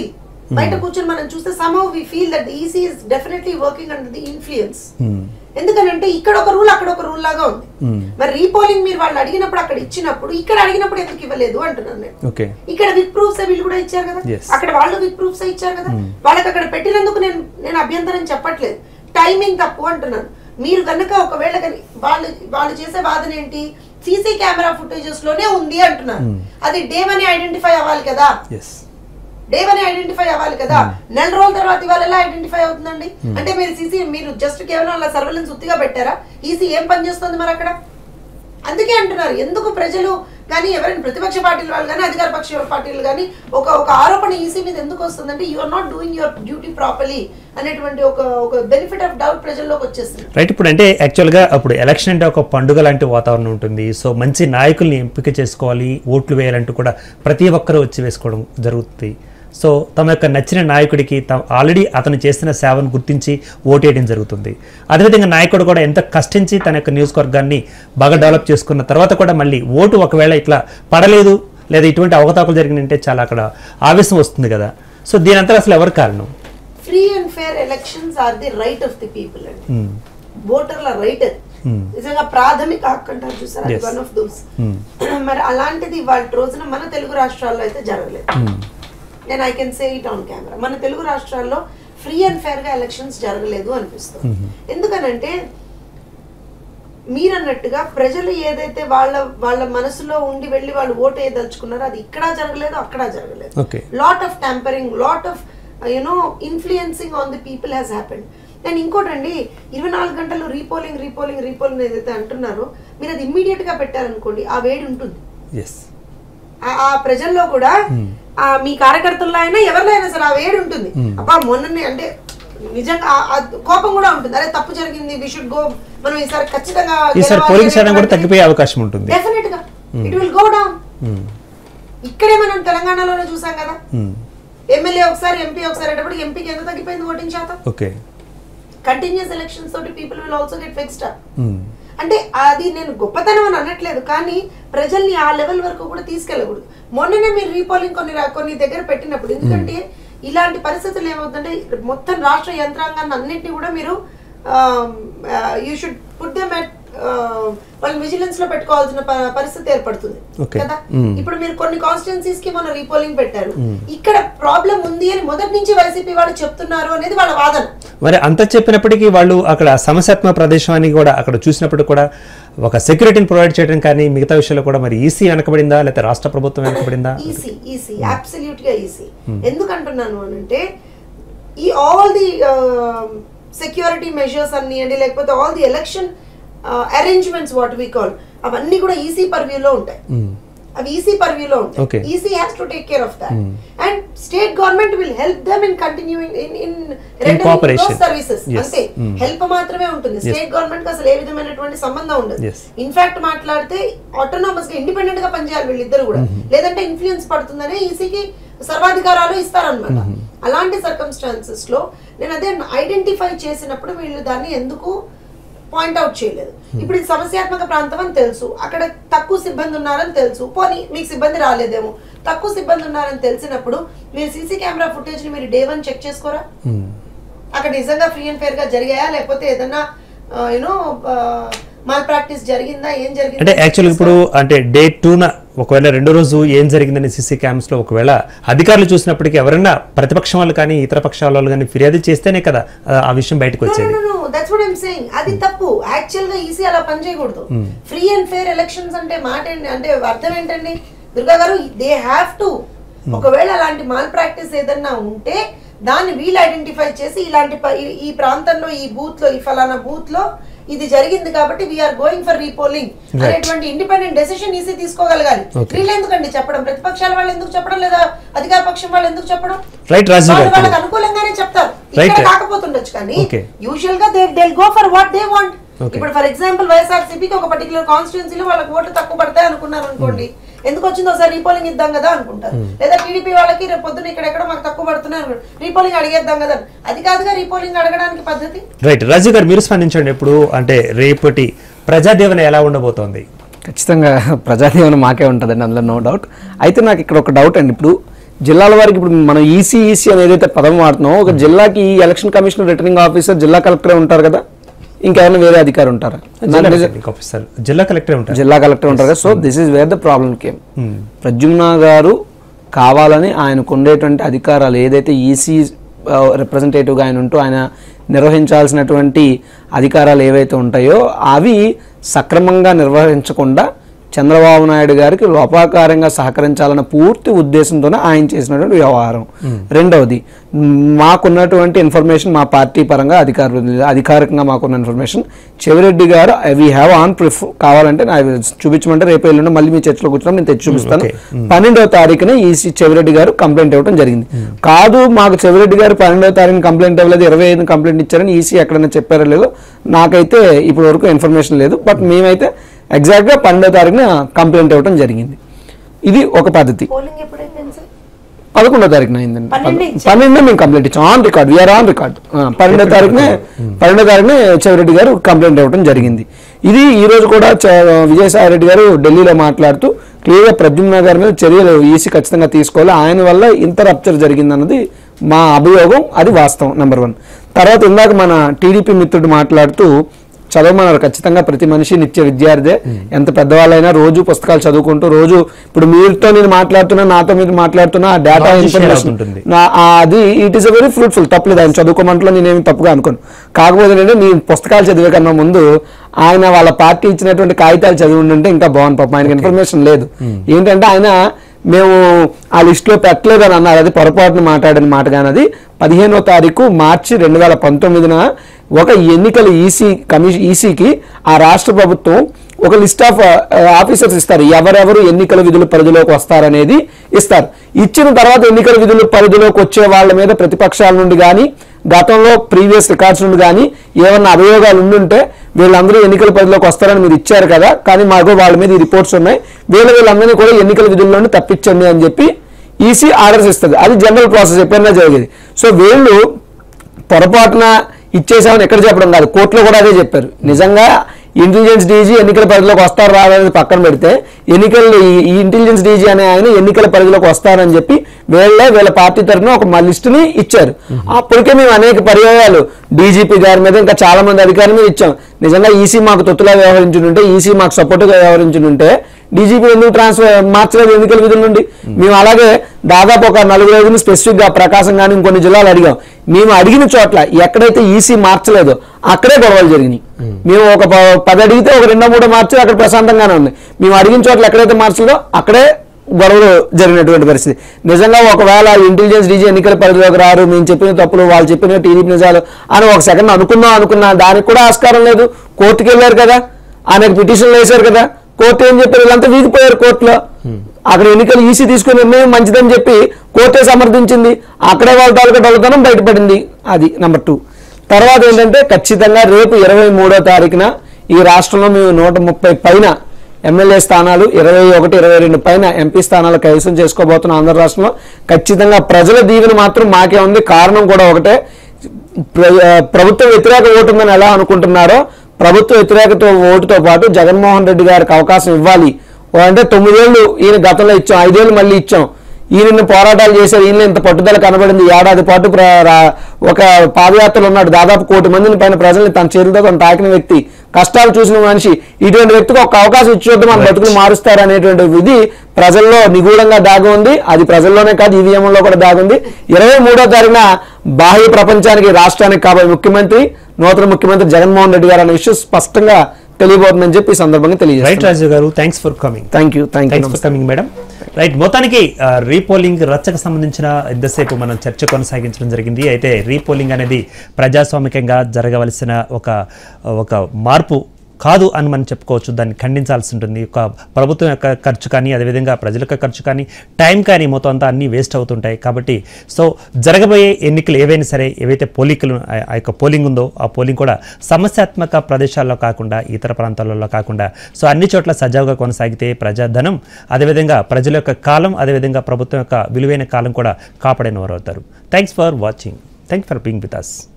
S3: బయట కూర్చొని మనం చూస్తే somehow we feel that EC is definitely working under the influence ఎందుకనంటే ఇక్కడ ఒక రూల్ అక్కడ ఒక రూల్ లాగా ఉంది మరి రీపోలింగ్ మీరు వాళ్ళు అడిగినప్పుడు అక్కడ ఇచ్చినప్పుడు ఇక్కడ అడిగినప్పుడు ఎందుకు ఇవ్వలేదు అంటున్నాను నేను
S1: ఓకే
S3: ఇక్కడ విత్ ప్రూఫ్స్ వీళ్ళు కూడా ఇచ్చారు కదా
S1: Yes.
S3: అక్కడ వాళ్ళు విత్ ప్రూఫ్స్ ఇచ్చారు కదా వాళ్ళకి అక్కడ పెట్టినందుకు నేను నేను అభ్యంతరం చెప్పట్లేదు టైమింగ్ తప్పు అంటున్నాను మీరు కనుక ఒకవేళ గని- వాళ్ళు వాళ్ళు చేసే వాదన ఏంటి సీసీ కెమెరా ఫుటేజెస్ లోనే ఉంది అంటున్నారు అది డే అని ఐడెంటిఫై అవ్వాలి కదా
S1: ఎస్
S3: డే అని ఐడెంటిఫై అవ్వాలి కదా నెల రోజుల తర్వాత ఇవాళ ఎలా ఐడెంటిఫై అవుతుందండి అంటే మీరు సీసీ మీరు జస్ట్ కేవలం అలా సర్వేలెన్స్ ఉత్తిగా పెట్టారా ఈసీ ఏం పని చేస్తుంది మరి అక్కడ అందుకే అంటున్నారు ఎందుకు ప్రజలు కానీ ఎవరైనా ప్రతిపక్ష పార్టీల వాళ్ళు కానీ అధికార పక్ష పార్టీలు కానీ ఒక ఒక ఆరోపణ ఈసీ మీద ఎందుకు వస్తుందంటే you are not doing your duty properly అనేటువంటి ఒక ఒక బెనిఫిట్ ఆఫ్ డౌట్ ప్రజల్లోకి వచ్చేస్తుంది
S1: రైట్ ఇప్పుడు అంటే యాక్చువల్గా అప్పుడు ఎలక్షన్ అంటే ఒక పండుగ లాంటి వాతావరణం ఉంటుంది సో మంచి నాయకుల్ని ఎంపిక చేసుకోవాలి ఓట్లు వేయాలంటూ కూడా ప్రతి ఒక్కరూ వచ్చి వేసుకోవడం జరుగుతుంది సో తమ యొక్క నచ్చిన నాయకుడికి తమ ఆల్రెడీ అతను చేసిన సేవను గుర్తించి ఓటేయడం జరుగుతుంది అదేవిధంగా నాయకుడు కూడా ఎంత కష్టించి తన యొక్క నియోజకవర్గాన్ని బాగా డెవలప్ చేసుకున్న తర్వాత కూడా మళ్ళీ ఓటు ఒకవేళ ఇట్లా పడలేదు లేదా ఇటువంటి అవకతవకలు జరిగినంటే చాలా అక్కడ ఆవేశం వస్తుంది కదా సో దీని అంతా అసలు ఎవరు కారణం
S3: free and fair elections are the right of the people అండి ఓటర్ల రైట్ అది నిజంగా ప్రాథమిక హక్కు అంటారు చూసారు అది
S1: Yes.
S3: వన్ ఆఫ్ దోస్ మరి అలాంటిది వాళ్ళ రోజున మన తెలుగు రాష్ట్రాల్లో అయితే జరగలేదు నేను I can say it on camera మన తెలుగు రాష్ట్రాల్లో ఫ్రీ అండ్ ఫేర్ గా ఎలక్షన్స్ జరగలేదు అనిపిస్తుంది ఎందుకనంటే మీరన్నట్టుగా ప్రజలు ఏదైతే వాళ్ళ వాళ్ళ మనసులో ఉండి వెళ్ళి వాళ్ళు ఓటు వేయదలుచుకున్నారో అది ఇక్కడ జరగలేదు అక్కడ జరగలేదు
S1: Okay.
S3: Lot of tampering lot of you know influencing on the people has happened నేను ఇంకోటండి ఇరవై నాలుగు గంటలు రీపోలింగ్ రీపోలింగ్ రీపోలింగ్ ఏదైతే అంటున్నారో మీరు అది ఇమ్మీడియట్ గా పెట్టారనుకోండి ఆ వేడి ఉంటుంది
S1: ఎస్
S3: ఆ- ఆ ప్రజల్లో కూడా ఆ మీ కార్యకర్తల్లో అయినా ఎవరిలో అయినా సరే ఆ వేడి ఉంటుంది అబ్బా మొన్ననే అంటే నిజంగా ఆ- ఆ కోపం కూడా ఉంటుంది అరే తప్పు జరిగింది వి షుడ్ గో మనం ఈసారి ఖచ్చితంగా
S1: ఈసారి పోలింగ్ శాతం కూడా తగ్గిపోయే అవకాశం ఉంటుంది
S3: డెఫినెట్ గా ఇట్ విల్ గో డౌన్ ఇక్కడే మనం తెలంగాణలోనే చూసాం కదా ఎమ్మెల్యే ఒకసారి ఎంపీ ఒకసారి అయ్యేటప్పుడు ఎంపీకి ఎంత తగ్గిపోయింది ఓటింగ్ శాతం
S1: ఓకే
S3: కంటిన్యూస్ ఎలక్షన్స్ తోటి people will also get fixed అంటే అది నేను గొప్పతనం అని అనట్లేదు కానీ ప్రజల్ని ఆ లెవెల్ వరకు కూడా తీసుకెళ్ళకూడదు మొన్ననే మీరు రీపోలింగ్ కొన్ని రా- కొన్ని దగ్గర పెట్టినప్పుడు ఎందుకంటే ఇలాంటి పరిస్థితులు ఏమవుతుందంటే మొత్తం రాష్ట్ర యంత్రాంగాన్ని అన్నింటినీ కూడా మీరు you should put them at వాళ్ళు విజిలెన్స్ లో పెట్టుకోవాల్సిన ప- పరిస్థితి ఏర్పడుతుంది
S1: Okay.
S3: కదా
S1: Mm.
S3: ఇప్పుడు మీరు కొన్ని కాన్స్టిట్యున్సీస్ కి మన రీపోలింగ్ పెట్టారు ఇక్కడ ప్రాబ్లం ఉంది అని మొదటి నుంచి వైసీపీ వాళ్ళు చెప్తున్నారు అనేది వాళ్ళ వాదన
S1: మరి అంత చెప్పినప్పటికీ వాళ్ళు అక్కడ సమస్యాత్మక ప్రదేశాన్ని కూడా అక్కడ చూసినప్పుడు కూడా ఒక సెక్యూరిటీని ప్రొవైడ్ చేయడం కానీ మిగతా విషయాల్లో కూడా మరి ఈసీ వెనకబడిందా లేకపోతే రాష్ట్ర ప్రభుత్వం వెనకబడిందా
S3: ఈసీ ఈసీ అబ్సల్యూట్ గా ఈసీ ఎందుకు అంటున్నాను అని అంటే ఈ ఆల్ ది సెక్యూరిటీ మెజర్స్ అన్ని అండి లేకపోతే all the election arrangements what we call అవన్నీ కూడా ఈసీ పర్వ్యూలో ఉంటాయి అవి ఈసీ పర్వ్యూలో
S1: Okay.
S3: ఉంటాయి EC has to take care of that and state government will help them in continuing in in
S1: cooperation.
S3: Services
S1: Yes.
S3: అంతే
S1: Mm.
S3: హెల్ప్ మాత్రమే ఉంటుంది స్టేట్ గవర్నమెంట్ కి అసలు ఏ విధమైనటువంటి సంబంధం ఉండదు
S1: Yes.
S3: ఇన్ఫాక్ట్ మాట్లాడితే ఆటోనామస్ గా ఇండిపెండెంట్ గా పనిచేయాలి వీళ్ళిద్దరు కూడా లేదంటే ఇన్ఫ్లుయెన్స్ పడుతుందని ఈసీకి సర్వాధికారాలు ఇస్తారనమాట అలాంటి సర్కమ్స్టాన్సెస్ లో నేను అదే ఐడెంటిఫై చేసినప్పుడు వీళ్ళు దాన్ని ఎందుకు పాయింట్ అవుట్ చేయలేదు ఇప్పుడు ఇది సమస్యాత్మక ప్రాంతం అని తెలుసు అక్కడ తక్కువ సిబ్బంది ఉన్నారని తెలుసు పోనీ మీకు సిబ్బంది రాలేదేమో తక్కువ సిబ్బంది ఉన్నారని తెలిసినప్పుడు మీరు సీసీ కెమెరా ఫుటేజ్ ని మీరు డే వన్ చెక్ చేసుకోరా అక్కడ నిజంగా ఫ్రీ అండ్ ఫేర్ గా జరిగాయా లేకపోతే ఏదన్నా యూనో మాల్ ప్రాక్టీస్ జరిగిందా ఏం జరిగింది
S1: అంటే యాక్చువల్గా ఇప్పుడు అంటే డే టూన ఒకవేళ రెండో రోజు ఏం జరిగిందని సీసీ క్యామ్స్లో ఒకవేళ అధికారులు చూసినప్పటికీ ఎవరైనా ప్రతిపక్షం వాళ్ళు కానీ ఇతర పక్షాల వాళ్ళు కానీ ఫిర్యాదు చేస్తేనే కదా ఆ- ఆ విషయం బయటకు వచ్చేది
S3: దట్స్ వాట్ ఐమ్ సేయింగ్ అది తప్పు యాక్చువల్ గా ఈసీ అలా పని చేయకూడదు ఫ్రీ అండ్ ఫేర్ ఎలక్షన్స్ అంటే మాట ఏంటి అంటే అర్థం ఏంటండి దుర్గా గారు దే హ్యావ్ టు ఒకవేళ అలాంటి మాల్ ప్రాక్టీస్ ఏదన్నా ఉంటే దాన్ని వీళ్ళు ఐడెంటిఫై చేసి ఇలాంటి ప- ఈ- ఈ ప్రాంతంలో ఈ బూత్ లో ఈ ఫలానా బూత్ లో ఇది జరిగింది కాబట్టి వీఆర్ గోయింగ్ ఫర్ రీపోలింగ్ అనేటువంటి ఇండిపెండెంట్ డెసిషన్ ఈసీ తీసుకోగలగాలి
S1: Okay.
S3: వీళ్ళు ఎందుకండి చెప్పడం ప్రతిపక్షాల వాళ్ళు ఎందుకు చెప్పడం లేదా అధికార పక్షం వాళ్ళు ఎందుకు చెప్పడం
S1: రైట్ రాజు
S3: వాళ్ళు
S1: గారు
S3: వాళ్ళకి అనుకూలంగానే చెప్తారు
S1: Right.
S3: ఇక్కడ కాకపోతుండొచ్చు కానీ
S1: Okay.
S3: యూజువల్ గా they they go for what they want
S1: Okay.
S3: ఇప్పుడు ఫర్ ఎగ్జాంపుల్ వైఎస్ఆర్సీపీకి ఒక పర్టికులర్ కాన్స్టిట్యున్సీలో వాళ్ళకి ఓట్లు తక్కువ పడతాయి అనుకున్నారు అనుకోండి ఎందుకు వచ్చిందో ఒకసారి రీపోలింగ్ ఇద్దాం కదా అనుకుంటారు లేదా టీడీపీ వాళ్ళకి రేపు పొద్దున ఇక్కడెక్కడ మాకు తక్కువ పడుతున్నాయి అనుకుంటారు రీపోలింగ్ అడిగేద్దాం కదా అని. అది కాదుగా రీపోలింగ్ అడగడానికి పద్ధతి
S1: రైట్ రాజు గారు మీరు స్పందించండి ఇప్పుడు అంటే రేపటి ప్రజాదీవన ఎలా ఉండబోతోంది
S2: ఖచ్చితంగా ప్రజాదీవన మాకే ఉంటుందండి అందులో నో డౌట్ అయితే నాకు ఇక్కడ ఒక డౌట్ అండి ఇప్పుడు జిల్లాల వారికి ఇప్పుడు మనం ఈసీ ఈసీ అని ఏదైతే పదం వాడుతున్నామో ఒక జిల్లాకి ఈ ఎలక్షన్ కమిషన్ రిటర్నింగ్ ఆఫీసర్ జిల్లా కలెక్టర్ ఉంటారు కదా ఇంకెవరైనా వేరే అధికారి ఉంటారా
S1: జిల్లా రిటర్నింగ్ ఆఫీసర్ జిల్లా కలెక్టర్ ఉంటారు
S2: జిల్లా కలెక్టర్ ఉంటారు కదా so this is where the problem came Pradyumna గారు కావాలని ఆయనకు ఉండేటువంటి అధికారాలు ఏదైతే ఈసీ రిప్రజెంటేటివ్గా ఆయన ఉంటూ ఆయన నిర్వహించాల్సినటువంటి అధికారాలు ఏవైతే ఉంటాయో అవి సక్రమంగా నిర్వహించకుండా చంద్రబాబు నాయుడు గారికి లోపాకారంగా సహకరించాలన్న పూర్తి ఉద్దేశంతోనే ఆయన చేసినటువంటి వ్యవహారం రెండవది మ్, మాకున్నటువంటి ఇన్ఫర్మేషన్ మా పార్టీ పరంగా అధికార అధికారికంగా మాకున్న ఇన్ఫర్మేషన్ చెవిరెడ్డి గారు వీ హ్యావ్ ఆన్ ప్రిఫ్ కావాలంటే నా చూపించమంటే రేపు ఎల్లుండి మళ్ళీ మీ చర్చలో కూర్చున్నాం నేను తెచ్చి చూపిస్తాను పన్నెండవ తారీఖున ఈ చెవిరెడ్డి గారు కంప్లైంట్ ఇవ్వడం జరిగింది కాదు మాకు చెవిరెడ్డి గారు పన్నెండవ తారీఖున కంప్లైంట్ ఇవ్వలేదు ఇరవై ఐదు కంప్లైంట్ ఇచ్చారని ఈసీ ఎక్కడైనా చెప్పారో లేదో నాకైతే ఇప్పటి వరకు ఇన్ఫర్మేషన్ లేదు బట్ మేమైతే ఎగ్జాక్ట్గా పన్నెండవ తారీఖున కంప్లైంట్ ఇవ్వడం జరిగింది ఇది ఒక పద్ధతి
S3: పోలింగ్ ఎప్పుడైపోయింది సార్
S2: పదకొండో తారీఖున అయిందండి
S3: పన్నెండు ఇచ్చారు.
S2: పన్నెండు మేము కంప్లైంట్ ఇచ్చాం on record we're on record పన్నెండో తారీఖునే పన్నెండో తారీఖునే చెవిరెడ్డి గారు కంప్లైంట్ ఇవ్వడం జరిగింది ఇది ఈ రోజు కూడా చ- విజయసాయి రెడ్డి గారు ఢిల్లీలో మాట్లాడుతూ క్లియర్గా ప్రద్యుమ్న గారి మీద చర్యలు ఈసీ ఖచ్చితంగా తీసుకోవాలి ఆయన వల్ల ఇంత రప్చర్ జరిగిందన్నది మా అభియోగం అది వాస్తవం నెంబర్ వన్ తర్వాత ఇందాక మన టీడీపీ మిత్రుడు మాట్లాడుతూ చదవమన్నారు ఖచ్చితంగా ప్రతి మనిషి నిత్య విద్యార్థే ఎంత పెద్దవాళ్ళైనా రోజు పుస్తకాలు చదువుకుంటూ రోజు ఇప్పుడు మీతో నేను మాట్లాడుతున్నా నాతో మీరు మాట్లాడుతున్నా ఆ డేటా
S1: Knowledge share
S2: ఇన్ఫర్మేషన్
S1: అవుతుంటుంది.
S2: నా ఆ అది it is a very fruitful తప్పలేదు ఆయన చదువుకోమంటలో నేనేమి తప్పుగా అనుకోను కాకపోతే ఏంటంటే నీ పుస్తకాలు చదివే కన్నా ముందు ఆయన వాళ్ళ పార్టీ ఇచ్చినటువంటి కాగితాలు చదివి ఉంటే ఇంకా బాగుంది పాపం ఆయనకి ఇన్ఫర్మేషన్ లేదు ఏంటంటే ఆయన మేము ఆ లిస్టులో పెట్టలేదు అని అన్నారు అది పొరపాటున మాట్లాడిన మాట కానీ అది పదిహేనో తారీఖు మార్చి రెండు వేల పంతొమ్మిదిన ఒక ఎన్నికల ఈసీ కమిషన్ ఈసీకి ఆ రాష్ట్ర ప్రభుత్వం ఒక లిస్ట్ ఆఫ్ ఆఫీసర్స్ ఇస్తారు ఎవరెవరు ఎన్నికల విధుల పరిధిలోకి వస్తారనేది ఇస్తారు ఇచ్చిన తర్వాత ఎన్నికల విధుల పరిధిలోకి వచ్చే వాళ్ళ మీద ప్రతిపక్షాల నుండి కానీ గతంలో ప్రీవియస్ రికార్డ్స్ నుండి కానీ ఏమన్నా అభియోగాలు ఉండుంటే వీళ్ళందరూ ఎన్నికల పరిధిలోకి వస్తారని మీరు ఇచ్చారు కదా కానీ మాకు వాళ్ళ మీద ఈ రిపోర్ట్స్ ఉన్నాయి వీళ్ళ వీళ్ళందరినీ కూడా ఎన్నికల విధుల్లోనే తప్పించండి అని చెప్పి ఈసీ ఆర్డర్స్ ఇస్తుంది అది జనరల్ ప్రాసెస్ ఎప్పుడైనా జరిగేది సో వీళ్ళు పొరపాటున ఇచ్చేసామని ఎక్కడ చెప్పడం కాదు కోర్టులో కూడా అదే చెప్పారు నిజంగా ఇంటెలిజెన్స్ డీజీ ఎన్నికల పరిధిలోకి వస్తారు రాదనేది పక్కన పెడితే ఎన్నికల ఈ- ఈ ఇంటెలిజెన్స్ డీజీ అనే ఆయన ఎన్నికల పరిధిలోకి వస్తారని చెప్పి వీళ్ళే వీళ్ళ పార్టీ తరఫున ఒక లిస్ట్ ని ఇచ్చారు అప్పటికే మేము అనేక పర్యాయాలు డీజీపీ గారి మీద ఇంకా చాలా మంది అధికారుల మీద ఇచ్చాం నిజంగా ఈసీ మాకు తొత్తులా వ్యవహరించుంటే ఈసీ మాకు సపోర్ట్గా వ్యవహరించుంటే డీజీపీ ఎందుకు ట్రాన్స్ఫర్ మార్చలేదు ఎన్నికల విధుల నుండి మేము అలాగే దాదాపు ఒక నలుగురు ఐదుగురు స్పెసిఫిక్ గా ప్రకాశం కానీ ఇంకొన్ని జిల్లాలు అడిగాం మేము అడిగిన చోట్ల ఎక్కడైతే ఈసీ మార్చలేదో అక్కడే గొడవలు జరిగినాయి మేము ఒక ప- పది అడిగితే ఒక రెండో మూడో మార్చి అక్కడ ప్రశాంతంగానే ఉంది మేము అడిగిన చోట్ల ఎక్కడైతే మార్చలేదో అక్కడే గొడవలు జరిగినటువంటి పరిస్థితి నిజంగా ఒకవేళ ఇంటెలిజెన్స్ డీజీ ఎన్నికల పరిధిలోకి రారు మేము చెప్పిన తప్పులు వాళ్ళు చెప్పిన టీడీపీ నిజాలు అని ఒక సెకండ్ అనుకుందాం అనుకున్నా దానికి కూడా ఆస్కారం లేదు కోర్టుకి వెళ్ళారు కదా ఆయనకు పిటిషన్లు వేశారు కదా కోర్టు ఏం చెప్పారు వీళ్ళంతా వీగిపోయారు కోర్టులో అక్కడ ఎన్నికలు ఈసీ తీసుకునే నిర్ణయం మంచిదని చెప్పి కోర్టే సమర్థించింది అక్కడే వాళ్ళ తాలూకా డొల్లతనం బయటపడింది అది నెంబర్ టూ తర్వాత ఏంటంటే ఖచ్చితంగా రేపు ఇరవై మూడో తారీఖున ఈ రాష్ట్రంలో మేము నూట ముప్పై పైన ఎమ్మెల్యే స్థానాలు ఇరవై ఒకటి ఇరవై రెండు పైన ఎంపీ స్థానాలు కైవసం చేసుకోబోతున్న ఆంధ్ర రాష్ట్రంలో ఖచ్చితంగా ప్రజల దీవెన మాత్రం మాకే ఉంది కారణం కూడా ఒకటే ప్ర- ప్రభుత్వ వ్యతిరేక ఓటు ఉందని ఎలా అనుకుంటున్నారో ప్రభుత్వ వ్యతిరేకత ఓటుతో పాటు జగన్మోహన్ రెడ్డి గారికి అవకాశం ఇవ్వాలి ఓ అంటే తొమ్మిదేళ్లు ఈయన గతంలో ఇచ్చాం ఐదేళ్లు మళ్ళీ ఇచ్చాం ఈయన పోరాటాలు చేశారు ఈయన ఇంత పట్టుదల కనబడింది ఏడాది పాటు ప్ర- రా- ఒక పాదయాత్రలు ఉన్నాడు దాదాపు కోటి మందిని పైన ప్రజల్ని తన చేతులతో తను తాకిన వ్యక్తి కష్టాలు చూసిన మనిషి ఇటువంటి వ్యక్తికి ఒక అవకాశం ఇచ్చి చూద్దాం మన బతుకులు మారుస్తారు అనేటువంటి విధి ప్రజల్లో నిగూఢంగా దాగి ఉంది అది ప్రజల్లోనే కాదు ఈవీఎంలో కూడా దాగుంది ఇరవై మూడో తారీఖున బాహ్య ప్రపంచానికి రాష్ట్రానికి కాబోయే ముఖ్యమంత్రి నూతన ముఖ్యమంత్రి జగన్మోహన్ రెడ్డి గారు అనే విషయం స్పష్టంగా తెలియబోతుందని చెప్పి ఈ సందర్భంగా
S1: రైట్
S2: తెలియజేస్తాను
S1: రాజు గారు thanks for coming
S2: thank you thank you
S1: thanks for coming madam right మొత్తానికి ఆ, రీపోలింగ్ రచ్చకు సంబంధించిన ఇంతసేపు మనం చర్చ కొనసాగించడం జరిగింది అయితే రీపోలింగ్ అనేది ప్రజాస్వామికంగా జరగవలసిన ఒక ఒక మార్పు కాదు అని మనం చెప్పుకోవచ్చు దాన్ని ఖండించాల్సి ఉంటుంది ఒక ప్రభుత్వం యొక్క ఖర్చు కానీ అదేవిధంగా ప్రజల యొక్క ఖర్చు కానీ టైం కానీ మొత్తం అంతా అన్నీ వేస్ట్ అవుతుంటాయి కాబట్టి సో జరగబోయే ఎన్నికలు ఏవైనా సరే ఏవైతే పోలికలు ఆ- ఆ యొక్క పోలింగ్ ఉందో ఆ పోలింగ్ కూడా సమస్యాత్మక ప్రదేశాల్లో కాకుండా ఇతర ప్రాంతాలలో కాకుండా సో అన్ని చోట్ల సజావుగా కొనసాగితే ప్రజాధనం అదేవిధంగా ప్రజల యొక్క కాలం అదేవిధంగా ప్రభుత్వం యొక్క విలువైన కాలం కూడా కాపాడిన వారు అవుతారు thanks for watching thank for being with us